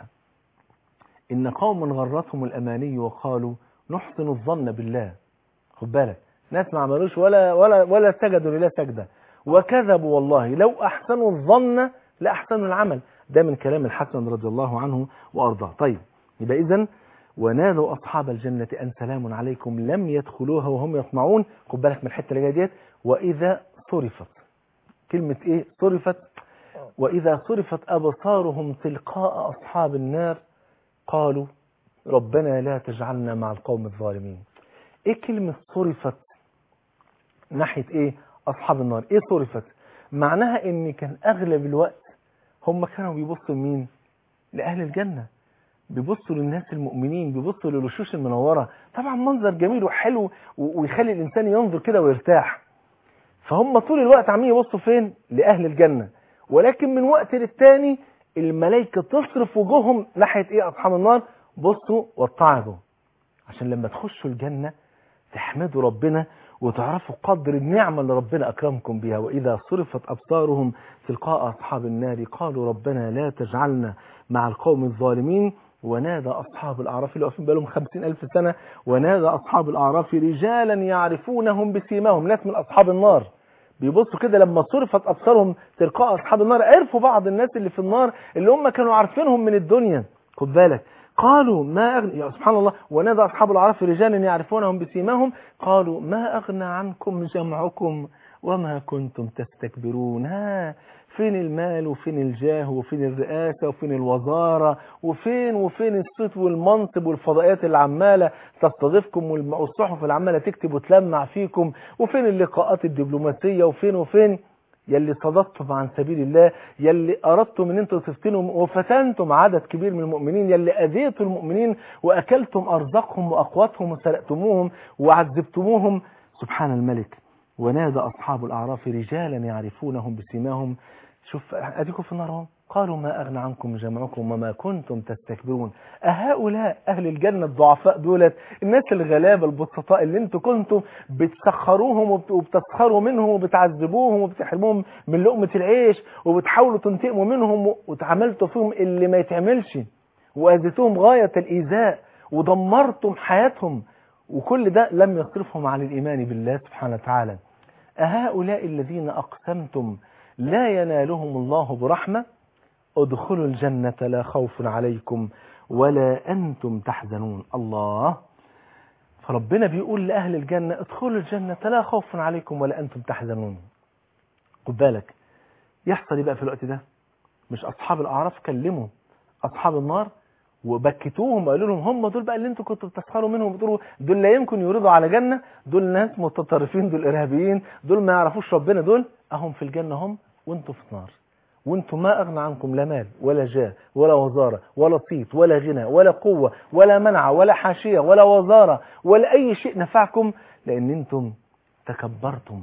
ان قوم غرتهم الاماني وقالوا نحسن الظن بالله خد بالك ناس ما عملوش ولا ولا ولا سجدوا لله سجده وكذبوا والله لو احسنوا الظن لاحسنوا العمل ده من كلام الحسن رضي الله عنه وارضاه طيب يبقى اذا ونادوا اصحاب الجنه ان سلام عليكم لم يدخلوها وهم يطمعون خد بالك من الحته اللي جايه ديت واذا صرفت كلمه ايه صرفت واذا صرفت ابصارهم تلقاء اصحاب النار قالوا ربنا لا تجعلنا مع القوم الظالمين ايه كلمه صرفت ناحيه ايه اصحاب النار ايه صرفت معناها ان كان اغلب الوقت هم كانوا بيبصوا لمين لاهل الجنه بيبصوا للناس المؤمنين بيبصوا للوشوش المنورة طبعا منظر جميل وحلو ويخلي الإنسان ينظر كده ويرتاح فهم طول الوقت عمالين يبصوا فين لأهل الجنة ولكن من وقت للتاني الملائكة تصرف وجوههم ناحية ايه أصحاب النار بصوا واتعظوا عشان لما تخشوا الجنة تحمدوا ربنا وتعرفوا قدر النعمة اللي ربنا أكرمكم بها وإذا صرفت أبصارهم تلقاء أصحاب النار قالوا ربنا لا تجعلنا مع القوم الظالمين ونادى أصحاب الأعراف اللي واقفين بالهم خمسين ألف سنة ونادى أصحاب الأعراف رجالا يعرفونهم بسيماهم ناس من أصحاب النار بيبصوا كده لما صرفت أبصارهم تلقاء أصحاب النار عرفوا بعض الناس اللي في النار اللي هم كانوا عارفينهم من الدنيا خد بالك قالوا ما أغنى يا سبحان الله ونادى أصحاب الأعراف رجالا يعرفونهم بسيماهم قالوا ما أغنى عنكم جمعكم وما كنتم تستكبرون ها فين المال وفين الجاه وفين الرئاسة وفين الوزارة وفين وفين الصيت والمنصب والفضائيات اللي عمالة تستضيفكم والصحف اللي عمالة تكتب وتلمع فيكم وفين اللقاءات الدبلوماسية وفين وفين يلي صددتم عن سبيل الله يلي أردتم ان انتم تفتنوا وفتنتم عدد كبير من المؤمنين يلي أذيتوا المؤمنين وأكلتم أرزاقهم وأقواتهم وسرقتموهم وعذبتموهم سبحان الملك ونادى أصحاب الأعراف رجالا يعرفونهم بسيماهم شوف أديكم في النار قالوا ما أغنى عنكم جمعكم وما كنتم تستكبرون أهؤلاء أهل الجنة الضعفاء دولت الناس الغلابة البسطاء اللي انتوا كنتم بتسخروهم وبتسخروا منهم وبتعذبوهم وبتحرموهم من لقمة العيش وبتحاولوا تنتقموا منهم وتعاملتوا فيهم اللي ما يتعملش وأذيتوهم غاية الإيذاء ودمرتم حياتهم وكل ده لم يصرفهم عن الإيمان بالله سبحانه وتعالى أهؤلاء الذين أقسمتم لا ينالهم الله برحمة ادخلوا الجنة لا خوف عليكم ولا أنتم تحزنون الله فربنا بيقول لأهل الجنة ادخلوا الجنة لا خوف عليكم ولا أنتم تحزنون خد بالك يحصل ايه بقى في الوقت ده مش أصحاب الأعراف كلموا أصحاب النار وبكتوهم وقالوا لهم هم دول بقى اللي انتوا كنتوا بتسخروا منهم بتقولوا دول لا يمكن يريدوا على جنة دول ناس متطرفين دول إرهابيين دول ما يعرفوش ربنا دول أهم في الجنة هم وانتوا في النار وانتم ما أغنى عنكم لا مال ولا جاه ولا وزارة ولا صيت ولا غنى ولا قوة ولا منع ولا حاشية ولا وزارة ولا أي شيء نفعكم لأن انتم تكبرتم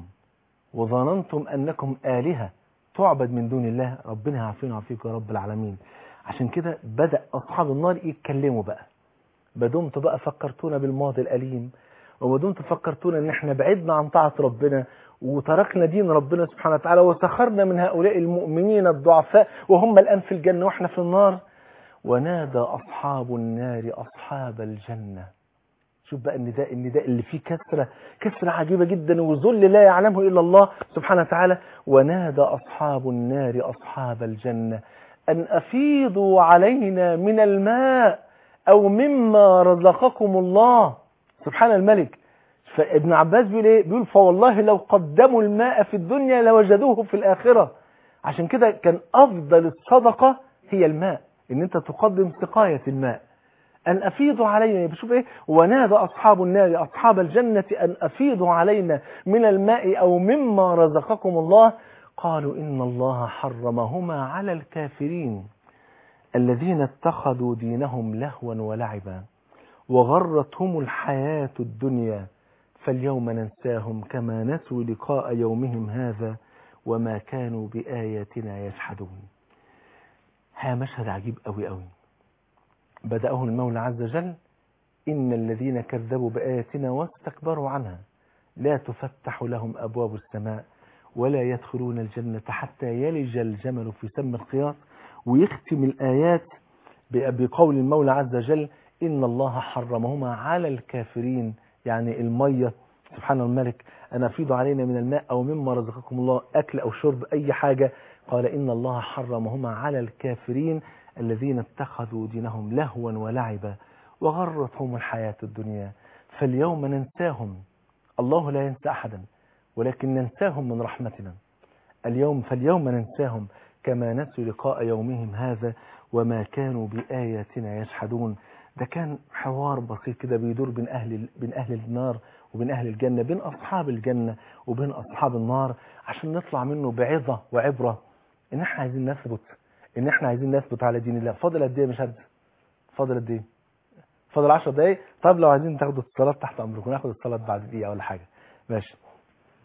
وظننتم أنكم آلهة تعبد من دون الله ربنا يعافينا ويعافيكم يا رب العالمين عشان كده بدأ أصحاب النار يتكلموا بقى بدمت بقى فكرتونا بالماضي الأليم وبدمت فكرتونا ان احنا بعدنا عن طاعة ربنا وتركنا دين ربنا سبحانه وتعالى وسخرنا من هؤلاء المؤمنين الضعفاء وهم الآن في الجنة واحنا في النار ونادى أصحاب النار أصحاب الجنة شوف بقى النداء النداء اللي فيه كسرة كسرة عجيبة جدا وذل لا يعلمه إلا الله سبحانه وتعالى ونادى أصحاب النار أصحاب الجنة أن أفيضوا علينا من الماء أو مما رزقكم الله سبحان الملك فابن عباس بيقول ايه بيقول فوالله لو قدموا الماء في الدنيا لوجدوه في الآخرة عشان كده كان أفضل الصدقة هي الماء ان انت تقدم سقاية الماء أن أفيضوا علينا بشوف إيه ونادى أصحاب النار أصحاب الجنة أن أفيضوا علينا من الماء أو مما رزقكم الله قالوا إن الله حرمهما على الكافرين الذين اتخذوا دينهم لهوا ولعبا وغرتهم الحياة الدنيا فاليوم ننساهم كما نسوا لقاء يومهم هذا وما كانوا بآياتنا يجحدون ها مشهد عجيب قوي قوي بدأه المولى عز وجل إن الذين كذبوا بآياتنا واستكبروا عنها لا تفتح لهم أبواب السماء ولا يدخلون الجنة حتى يلج الجمل في سم الخياط ويختم الآيات بقول المولى عز وجل إن الله حرمهما على الكافرين يعني المية سبحان الملك أنا أفيض علينا من الماء أو مما رزقكم الله أكل أو شرب أي حاجة قال إن الله حرمهما على الكافرين الذين اتخذوا دينهم لهوا ولعبا وغرتهم الحياة الدنيا فاليوم ننساهم الله لا ينسى أحدا ولكن ننساهم من رحمتنا اليوم فاليوم ننساهم كما نسوا لقاء يومهم هذا وما كانوا بآياتنا يجحدون ده كان حوار بسيط كده بيدور بين أهل, بين أهل النار وبين أهل الجنة بين أصحاب الجنة وبين أصحاب النار عشان نطلع منه بعظة وعبرة إن احنا عايزين نثبت إن احنا عايزين نثبت على دين الله فاضل قد إيه مش هد فاضل قد إيه فاضل 10 دقايق طب لو عايزين تاخدوا الصلاة تحت أمركم ناخد الصلاة بعد دقيقة ولا حاجة ماشي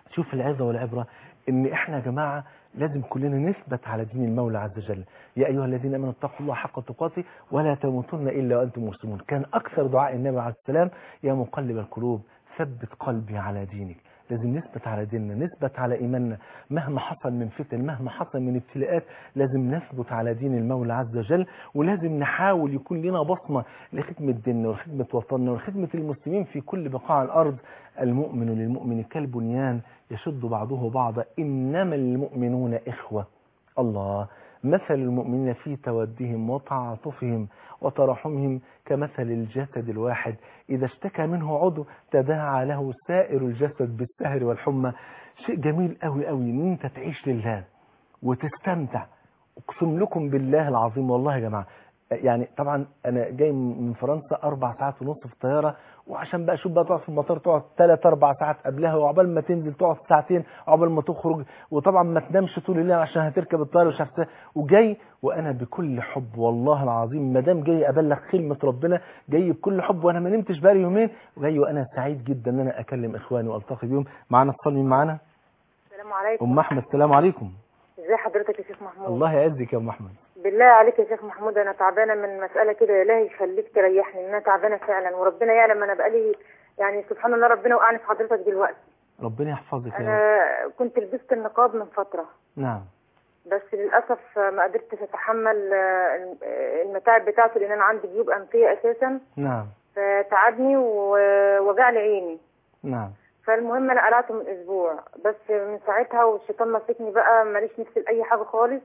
شوف العظة والعبرة ان احنا يا جماعة لازم كلنا نثبت على دين المولى عز وجل يا ايها الذين امنوا اتقوا الله حق تقاته ولا تموتن الا وانتم مسلمون كان اكثر دعاء النبي عليه السلام يا مقلب القلوب ثبت قلبي على دينك لازم نثبت على ديننا نثبت على إيماننا مهما حصل من فتن مهما حصل من ابتلاءات لازم نثبت على دين المولى عز وجل ولازم نحاول يكون لنا بصمة لخدمة ديننا وخدمة وطننا وخدمة المسلمين في كل بقاع الأرض المؤمن للمؤمن كالبنيان يشد بعضه بعضا إنما المؤمنون إخوة الله مثل المؤمنين في تودهم وتعاطفهم وترحمهم كمثل الجسد الواحد إذا اشتكى منه عضو تداعى له سائر الجسد بالسهر والحمى شيء جميل قوي قوي ان انت تعيش لله وتستمتع اقسم لكم بالله العظيم والله يا جماعة يعني طبعا انا جاي من فرنسا اربع ساعات ونص في الطياره وعشان بقى شوف بقى تقعد في المطار تقعد ثلاث اربع ساعات قبلها وعقبال ما تنزل تقعد ساعتين عقبال ما تخرج وطبعا ما تنامش طول الليل عشان هتركب الطياره ومش عارف وجاي وانا بكل حب والله العظيم ما دام جاي ابلغ كلمه ربنا جاي بكل حب وانا ما نمتش بقالي يومين وجاي وانا سعيد جدا ان انا اكلم اخواني والتقي بيهم معانا اتصال مين معانا السلام عليكم ام احمد السلام عليكم ازي حضرتك يا شيخ محمود الله يعزك يا ام احمد بالله عليك يا شيخ محمود انا تعبانه من مساله كده يا الله يخليك تريحني ان انا تعبانه فعلا وربنا يعلم انا بقالي يعني سبحان الله ربنا وقعني في حضرتك دلوقتي ربنا يحفظك يا رب انا كنت لبست النقاب من فتره نعم بس للاسف ما قدرتش اتحمل آه، المتاعب بتاعته لان انا عندي جيوب انفيه اساسا نعم فتعبني ووجع لي عيني نعم فالمهم انا قلعته من اسبوع بس من ساعتها والشيطان مسكني بقى ماليش نفس لاي حاجه خالص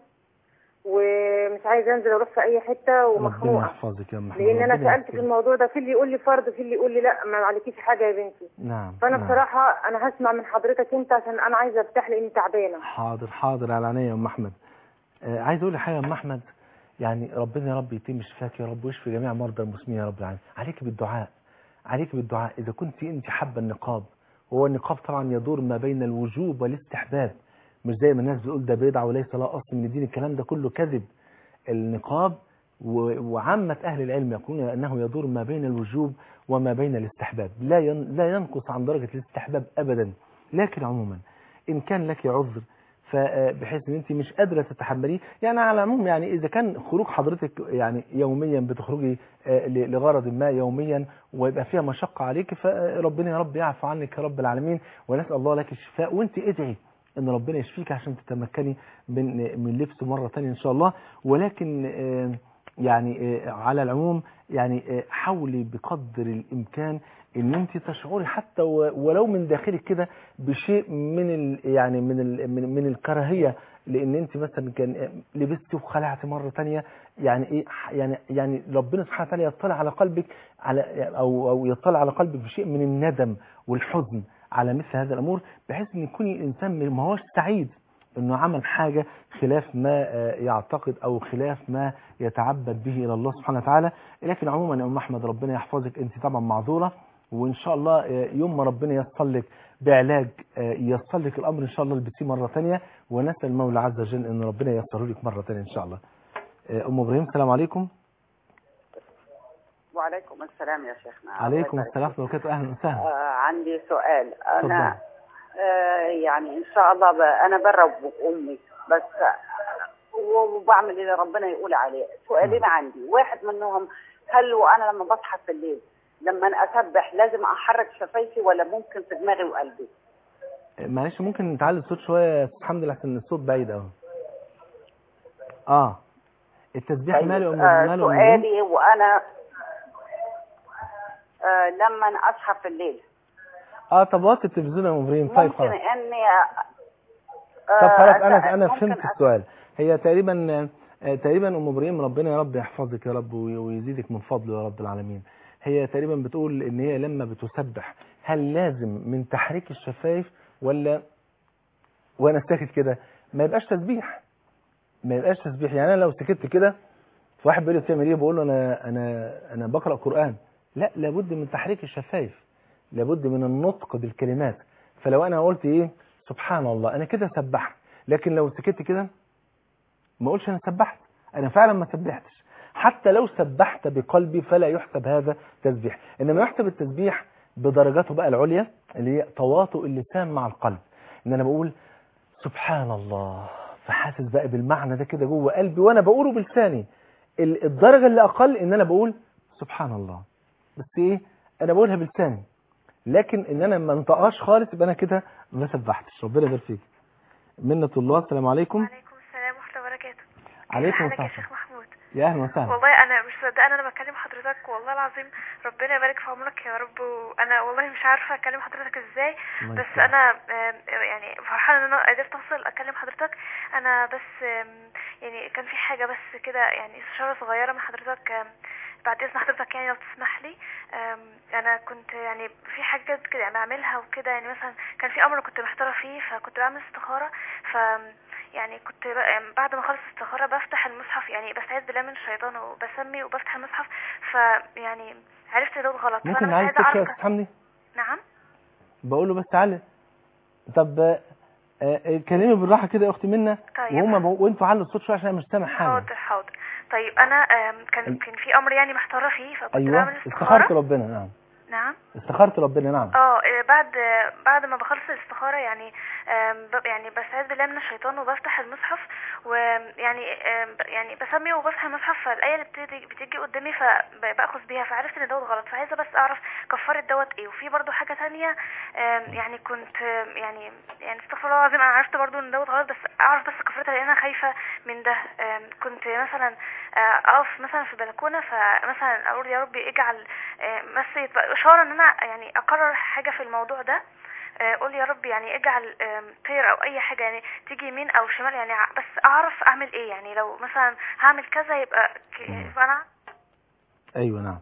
ومش عايزه انزل اروح في اي حته ربنا ومخنوقه يحفظك يا ام احمد لان انا ربنا سالت في يحفظك. الموضوع ده في اللي يقول لي فرض في اللي يقول لي لا ما عليكيش حاجه يا بنتي نعم فانا نعم. بصراحه انا هسمع من حضرتك انت عشان انا عايزه ارتاح لاني تعبانه حاضر حاضر على عينيا يا ام احمد آه عايز اقول لك حاجه يا ام احمد يعني ربنا يا رب يتم شفاك يا رب ويشفي جميع مرضى المسلمين يا رب العالمين عليك بالدعاء عليك بالدعاء اذا كنت انت حابه النقاب وهو النقاب طبعا يدور ما بين الوجوب والاستحباب مش زي ما الناس بتقول ده بدعه وليس لا اصل من الدين الكلام ده كله كذب النقاب و- وعامة أهل العلم يقولون أنه يدور ما بين الوجوب وما بين الاستحباب لا ين- لا ينقص عن درجة الاستحباب أبدا لكن عموما إن كان لك عذر فبحيث ان انت مش قادره تتحمليه يعني على العموم يعني اذا كان خروج حضرتك يعني يوميا بتخرجي آه، ل- لغرض ما يوميا ويبقى فيها مشقه عليك فربنا يا رب يعفو عنك يا رب العالمين ونسال الله لك الشفاء وانت ادعي ان ربنا يشفيك عشان تتمكني من من لبسه مره ثانيه ان شاء الله ولكن آه، يعني آه، على العموم يعني آه، حاولي بقدر الامكان ان انت تشعري حتى و- ولو من داخلك كده بشيء من ال يعني من ال من, من الكراهيه لان انت مثلا كان لبستي وخلعتي مره ثانيه يعني ايه يعني يعني ربنا سبحانه وتعالى يطلع على قلبك على او او يطلع على قلبك بشيء من الندم والحزن على مثل هذه الامور بحيث ان يكون الانسان ما هوش سعيد انه عمل حاجه خلاف ما آه، يعتقد او خلاف ما يتعبد به الى الله سبحانه وتعالى لكن عموما يا ام احمد ربنا يحفظك انت طبعا معذوره وان شاء الله آه، يوم ما ربنا ييسر لك بعلاج آه، ييسر لك الامر ان شاء الله البسيه مره ثانيه ونسال المولى عز وجل ان ربنا ييسره لك مره ثانيه ان شاء الله آه، ام ابراهيم السلام عليكم وعليكم السلام يا شيخنا عليكم الله السلام يبارك ورحمه الله وبركاته اهلا وسهلا فيك. آه عندي سؤال اتفضل. انا آه يعني ان شاء الله ب... انا برب امي بس آه، وبعمل اللي ربنا يقول عليه سؤالين عندي واحد منهم هل وانا لما بصحى في الليل لما أنا اسبح لازم احرك شفايفي ولا ممكن في دماغي وقلبي آه، معلش ممكن تعلي الصوت شويه يا أستاذ حمد لله عشان الصوت بعيد قوي اه التسبيح طيب، ماله يا ام آه ماله يا أم إبراهيم؟ سؤالي وانا آه لما أنا اصحى في الليل اه طب وقت التلفزيون يا ام ابراهيم طيب ممكن خلاص اني طب خلاص انا أسأل- انا ممكن فهمت أسأل. السؤال هي تقريبا آه، تقريبا ام ابراهيم ربنا يا رب يحفظك يا رب وي- ويزيدك من فضله يا رب العالمين هي تقريبا بتقول ان هي لما بتسبح هل لازم من تحريك الشفايف ولا وانا ساكت كده ما يبقاش تسبيح ما يبقاش تسبيح يعني انا لو سكت كده واحد بيقول لي بتعمل ايه بقول له انا انا انا بقرا قران لا لابد من تحريك الشفايف لابد من النطق بالكلمات فلو انا قلت ايه سبحان الله انا كده سبحت لكن لو سكت كده ما اقولش انا سبحت انا فعلا ما سبحتش حتى لو سبحت بقلبي فلا يحسب هذا تسبيح انما يحسب التسبيح بدرجاته بقى العليا اللي هي تواطؤ اللسان مع القلب ان انا بقول سبحان الله فحاسس بقى بالمعنى ده كده جوه قلبي وانا بقوله بلساني ال- الدرجه اللي اقل ان انا بقول سبحان الله بس ايه انا بقولها بلساني لكن ان انا ما انطقهاش خالص يبقى انا كده ما سبحتش ربنا يبارك فيك منة الله السلام عليكم وعليكم السلام ورحمة الله وبركاته عليكم حالك يا السلام شيخ محمود يا اهلا وسهلا والله انا مش مصدقه ان انا بكلم حضرتك والله العظيم ربنا يبارك في عمرك يا رب وانا والله مش عارفه اكلم حضرتك ازاي الله بس يسلمك. انا آم، يعني فرحانه ان انا قدرت اوصل اكلم حضرتك انا بس آم، يعني كان في حاجه بس كده يعني استشاره صغيره من حضرتك آم، بعد اذن حضرتك يعني لو تسمح لي آم، انا كنت يعني في حاجات كده يعني بعملها وكده يعني مثلا كان في امر كنت محتاره فيه فكنت بعمل استخاره ف يعني كنت بقى يعني بعد ما اخلص الاستخاره بفتح المصحف يعني بستعيذ بالله من الشيطان وبسمي وبفتح المصحف فيعني عرفت ده غلط ممكن فانا نعلي مش عايزه الصوت شويه يا اعرف استاذ حمدي نعم بقول له بس علي طب آه، آه، كلمي بالراحه كده يا اختي منى طيب. وهم بقوا- وانتوا علوا الصوت شويه عشان انا مش سامع حاجه حاضر حاضر طيب انا آم، كان أي- كان في امر يعني محتاره فيه فكنت ايوه بعمل استخرت استخاره ربنا نعم نعم استخرت ربنا نعم اه آه، بعد آه، بعد ما بخلص الاستخاره يعني آم، ب- يعني بستعيذ بالله من الشيطان وبفتح المصحف ويعني آم، ب- يعني بسمي وبفتح المصحف فالايه اللي بتيجي بتيجي قدامي فباخذ بيها فعرفت ان دوت غلط فعايزه بس اعرف كفاره دوت ايه وفي برضو حاجه تانية آم، يعني كنت آم، يعني يعني استغفر الله العظيم انا عرفت برضو ان دوت غلط بس اعرف بس كفارتها لان انا خايفه من ده آم، كنت مثلا آه، اقف مثلا في بلكونه فمثلا اقول يا ربي اجعل آه، بس يبقى اشاره ان انا يعني اقرر حاجه في الموضوع ده آه، قول يا رب يعني اجعل آم، طير او اي حاجه يعني تيجي يمين او شمال يعني ع- بس اعرف اعمل ايه يعني لو مثلا هعمل كذا يبقى ك- مم. يبقى انا ايوه نعم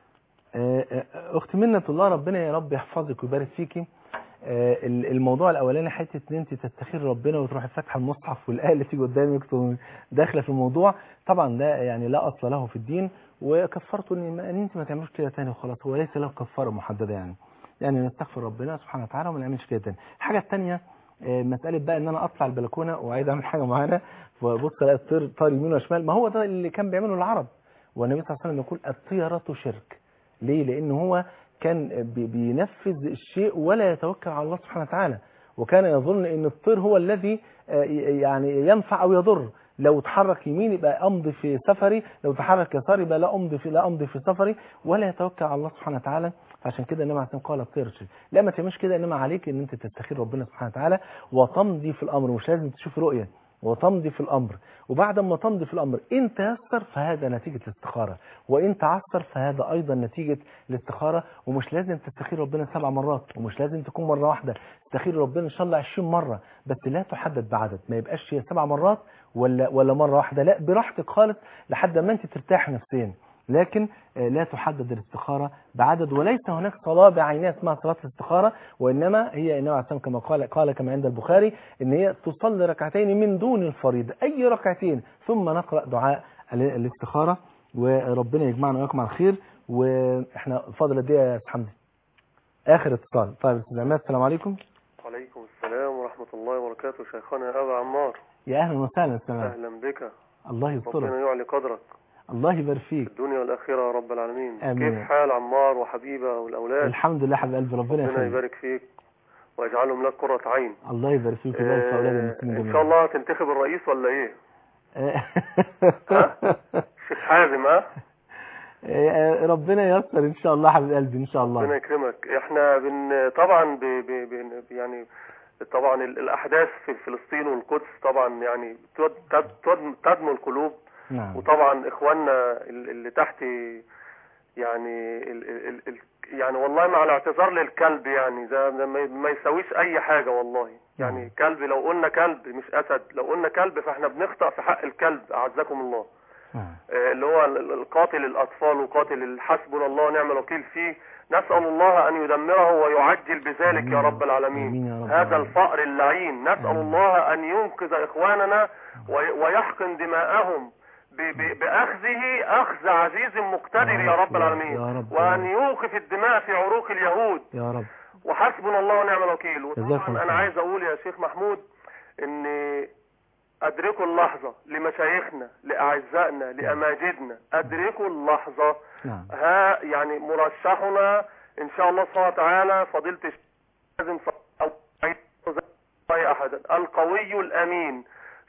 آه، آه، اختي منة الله ربنا يا رب يحفظك ويبارك فيكي آه، ال- الموضوع الاولاني حته ان انت تستخير ربنا وتروحي فاتحه المصحف والايه اللي تيجي قدامك تقومي داخله في الموضوع طبعا ده يعني لا اصل له في الدين وكفرته ان ما- ان انت ما تعملوش كده تاني وخلاص هو ليس له كفاره محدده يعني يعني نستغفر ربنا سبحانه وتعالى وما نعملش كده تاني الحاجه الثانيه مساله بقى ان انا اطلع البلكونه وعايز اعمل حاجه معينه وابص الاقي الطير طار يمين وشمال ما هو ده اللي كان بيعمله العرب والنبي صلى الله عليه وسلم يقول الطيرة شرك ليه لان هو كان بي- بينفذ الشيء ولا يتوكل على الله سبحانه وتعالى وكان يظن ان الطير هو الذي آه، يعني ينفع او يضر لو تحرك يمين يبقى امضي في سفري لو تحرك يسار يبقى لا امضي في لا امضي في سفري ولا يتوكل على الله سبحانه وتعالى فعشان كده النبي عليه الصلاه والسلام قال الطير شرك لا ما تعملش كده انما عليك ان انت تستخير ربنا سبحانه وتعالى وتمضي في الامر مش لازم تشوف رؤيه وتمضي في الامر وبعد ما تمضي في الامر ان تيسر فهذا نتيجه الاستخاره وان تعسر فهذا ايضا نتيجه الاستخاره ومش لازم تستخير ربنا سبع مرات ومش لازم تكون مره واحده استخير ربنا ان شاء الله 20 مره بس لا تحدد بعدد ما يبقاش هي سبع مرات ولا ولا مره واحده لا براحتك خالص لحد ما انت ترتاح نفسيا لكن آه، لا تحدد الاستخارة بعدد وليس هناك صلاة بعينها اسمها صلاة الاستخارة وإنما هي النبي عليه الصلاة والسلام كما قال قال كما عند البخاري إن هي تصلي ركعتين من دون الفريضة أي ركعتين ثم نقرأ دعاء ال- الاستخارة وربنا يجمعنا وياكم على الخير وإحنا فاضل قد إيه يا أستاذ حمدي آخر اتصال طيب أستاذ عماد السلام عليكم وعليكم السلام ورحمة الله وبركاته شيخنا يا أبا عمار يا أهلا وسهلا أستاذ عماد أهلا بك الله ربنا يسترك يعلي قدرك الله يبارك في فيك الدنيا والآخرة يا رب العالمين آمين. كيف حال عمار وحبيبة والأولاد الحمد لله حبيب قلبي ربنا ربنا يخليك يبارك فيك ويجعلهم لك قرة عين الله يبارك فيك ويبارك في أولاد المسلمين إن جميعا شاء الله تنتخب الرئيس ولا إيه شيخ حازم ها آه، ربنا ييسر ان شاء الله حبيب قلبي ان شاء ربنا الله يكرمك احنا بن طبعا ب... ب... ب... يعني طبعا ال- الأحداث في فلسطين والقدس طبعا يعني تد... تد... تد... تدمو القلوب نعم وطبعا اخواننا ال- اللي تحت يعني ال ال ال يعني والله مع الاعتذار للكلب يعني ده ده ما ما يساويش اي حاجة والله يعني نعم. كلب لو قلنا كلب مش اسد لو قلنا كلب فاحنا بنخطأ في حق الكلب اعزكم الله نعم آه، اللي هو ال- ال- القاتل الاطفال وقاتل الحسبنا الله ونعم الوكيل فيه نسأل الله ان يدمره ويعجل بذلك يا رب العالمين آمين يا رب هذا العالمين. الفقر اللعين نسأل آمين. الله أن ينقذ إخواننا وي- ويحقن دماءهم ب- ب- بأخذه أخذ عزيز مقتدر يا يا رب، رب يا العالمين رب، يا وأن رب. يوقف الدماء في عروق اليهود يا رب وحسبنا الله ونعم الوكيل جزاكم وطبعا الله أنا خير. عايز أقول يا شيخ محمود إن أدركوا اللحظة لمشايخنا لأعزائنا لأماجدنا أدركوا اللحظة نعم ها يعني مرشحنا ان شاء الله سبحانه وتعالى فضيله الشيخ لازم ص- أو- الله أحدا القوي الأمين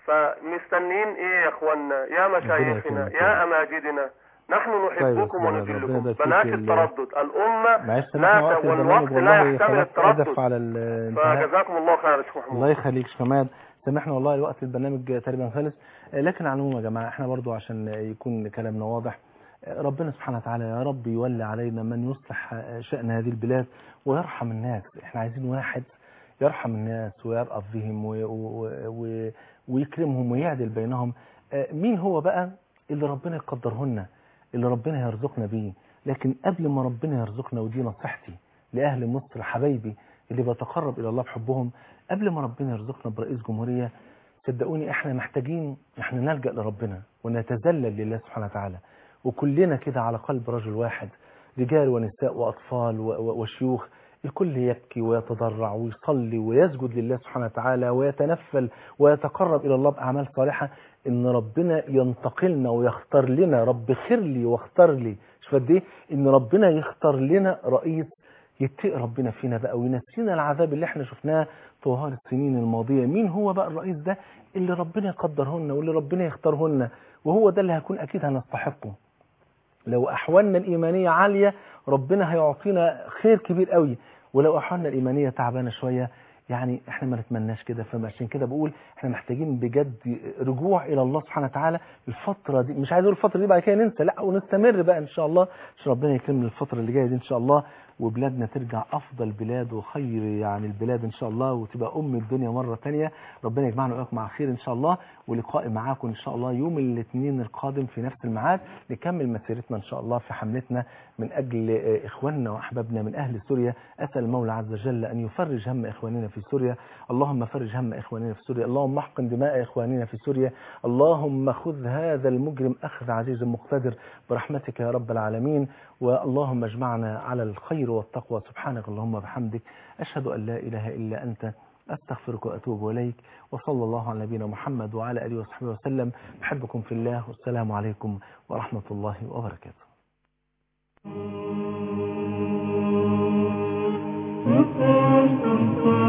فمستنين إيه يا إخوانا يا مشايخنا يكرمك. يا أماجدنا نحن نحبكم طيب يا أستاذ، ربنا ونجلكم يبارك فيك. بلاش ال- التردد الأمة معلش لا سامحنا وقت ت- والوقت البرنامج لا والله يحتمل خلاص التردد هدف على الانتهاء فجزاكم الله خير يا شيخ محمود الله يخليك يا شيخ حماد سامحنا والله الوقت البرنامج تقريبا خلص آه، لكن على العموم يا جماعه احنا برضو عشان يكون كلامنا واضح آه، ربنا سبحانه وتعالى يا رب يولي علينا من يصلح آه، شأن هذه البلاد ويرحم الناس احنا عايزين واحد يرحم الناس ويرأف بهم و... و... و... ويكرمهم ويعدل بينهم آه، مين هو بقى اللي ربنا يقدرهن اللي ربنا يرزقنا بيه لكن قبل ما ربنا يرزقنا ودي نصيحتي لأهل مصر حبايبي اللي بتقرب إلى الله بحبهم قبل ما ربنا يرزقنا برئيس جمهورية صدقوني احنا محتاجين احنا نلجأ لربنا ونتذلل لله سبحانه وتعالى وكلنا كده على قلب رجل واحد رجال ونساء وأطفال و- و- وشيوخ الكل يبكي ويتضرع ويصلي ويسجد لله سبحانه وتعالى ويتنفل ويتقرب إلى الله بأعمال صالحة إن ربنا ينتقلنا ويختار لنا رب خير لي واختار لي شوف قد ايه إن ربنا يختار لنا رئيس يتقي ربنا فينا بقى وينسينا العذاب اللي احنا شفناه طوال السنين الماضية مين هو بقى الرئيس ده اللي ربنا يقدرهن واللي ربنا يختارهن وهو ده اللي هيكون أكيد هنستحقه لو أحوالنا الإيمانية عالية ربنا هيعطينا خير كبير قوي ولو أحوالنا الإيمانية تعبانة شوية يعني احنا ما نتمناش كده فعشان كده بقول احنا محتاجين بجد رجوع الى الله سبحانه وتعالى الفتره دي مش عايز اقول الفتره دي بعد كده ننسى لا ونستمر بقى ان شاء الله عشان ربنا يكرمنا الفتره اللي جايه دي ان شاء الله وبلادنا ترجع افضل بلاد وخير يعني البلاد ان شاء الله وتبقى ام الدنيا مره تانية ربنا يجمعنا واياكم مع خير ان شاء الله ولقائي معاكم ان شاء الله يوم الاثنين القادم في نفس الميعاد نكمل مسيرتنا ان شاء الله في حملتنا من اجل آه، اخواننا واحبابنا من اهل سوريا اسال المولى عز وجل ان يفرج هم اخواننا في سوريا اللهم فرج هم اخواننا في سوريا اللهم احقن دماء اخواننا في سوريا اللهم خذ هذا المجرم اخذ عزيز مقتدر برحمتك يا رب العالمين واللهم اجمعنا على الخير والتقوى سبحانك اللهم وبحمدك اشهد ان لا اله الا انت أستغفرك وأتوب إليك وصلى الله على نبينا محمد وعلى آله وصحبه وسلم بحبكم في الله والسلام عليكم ورحمة الله وبركاته Thank you.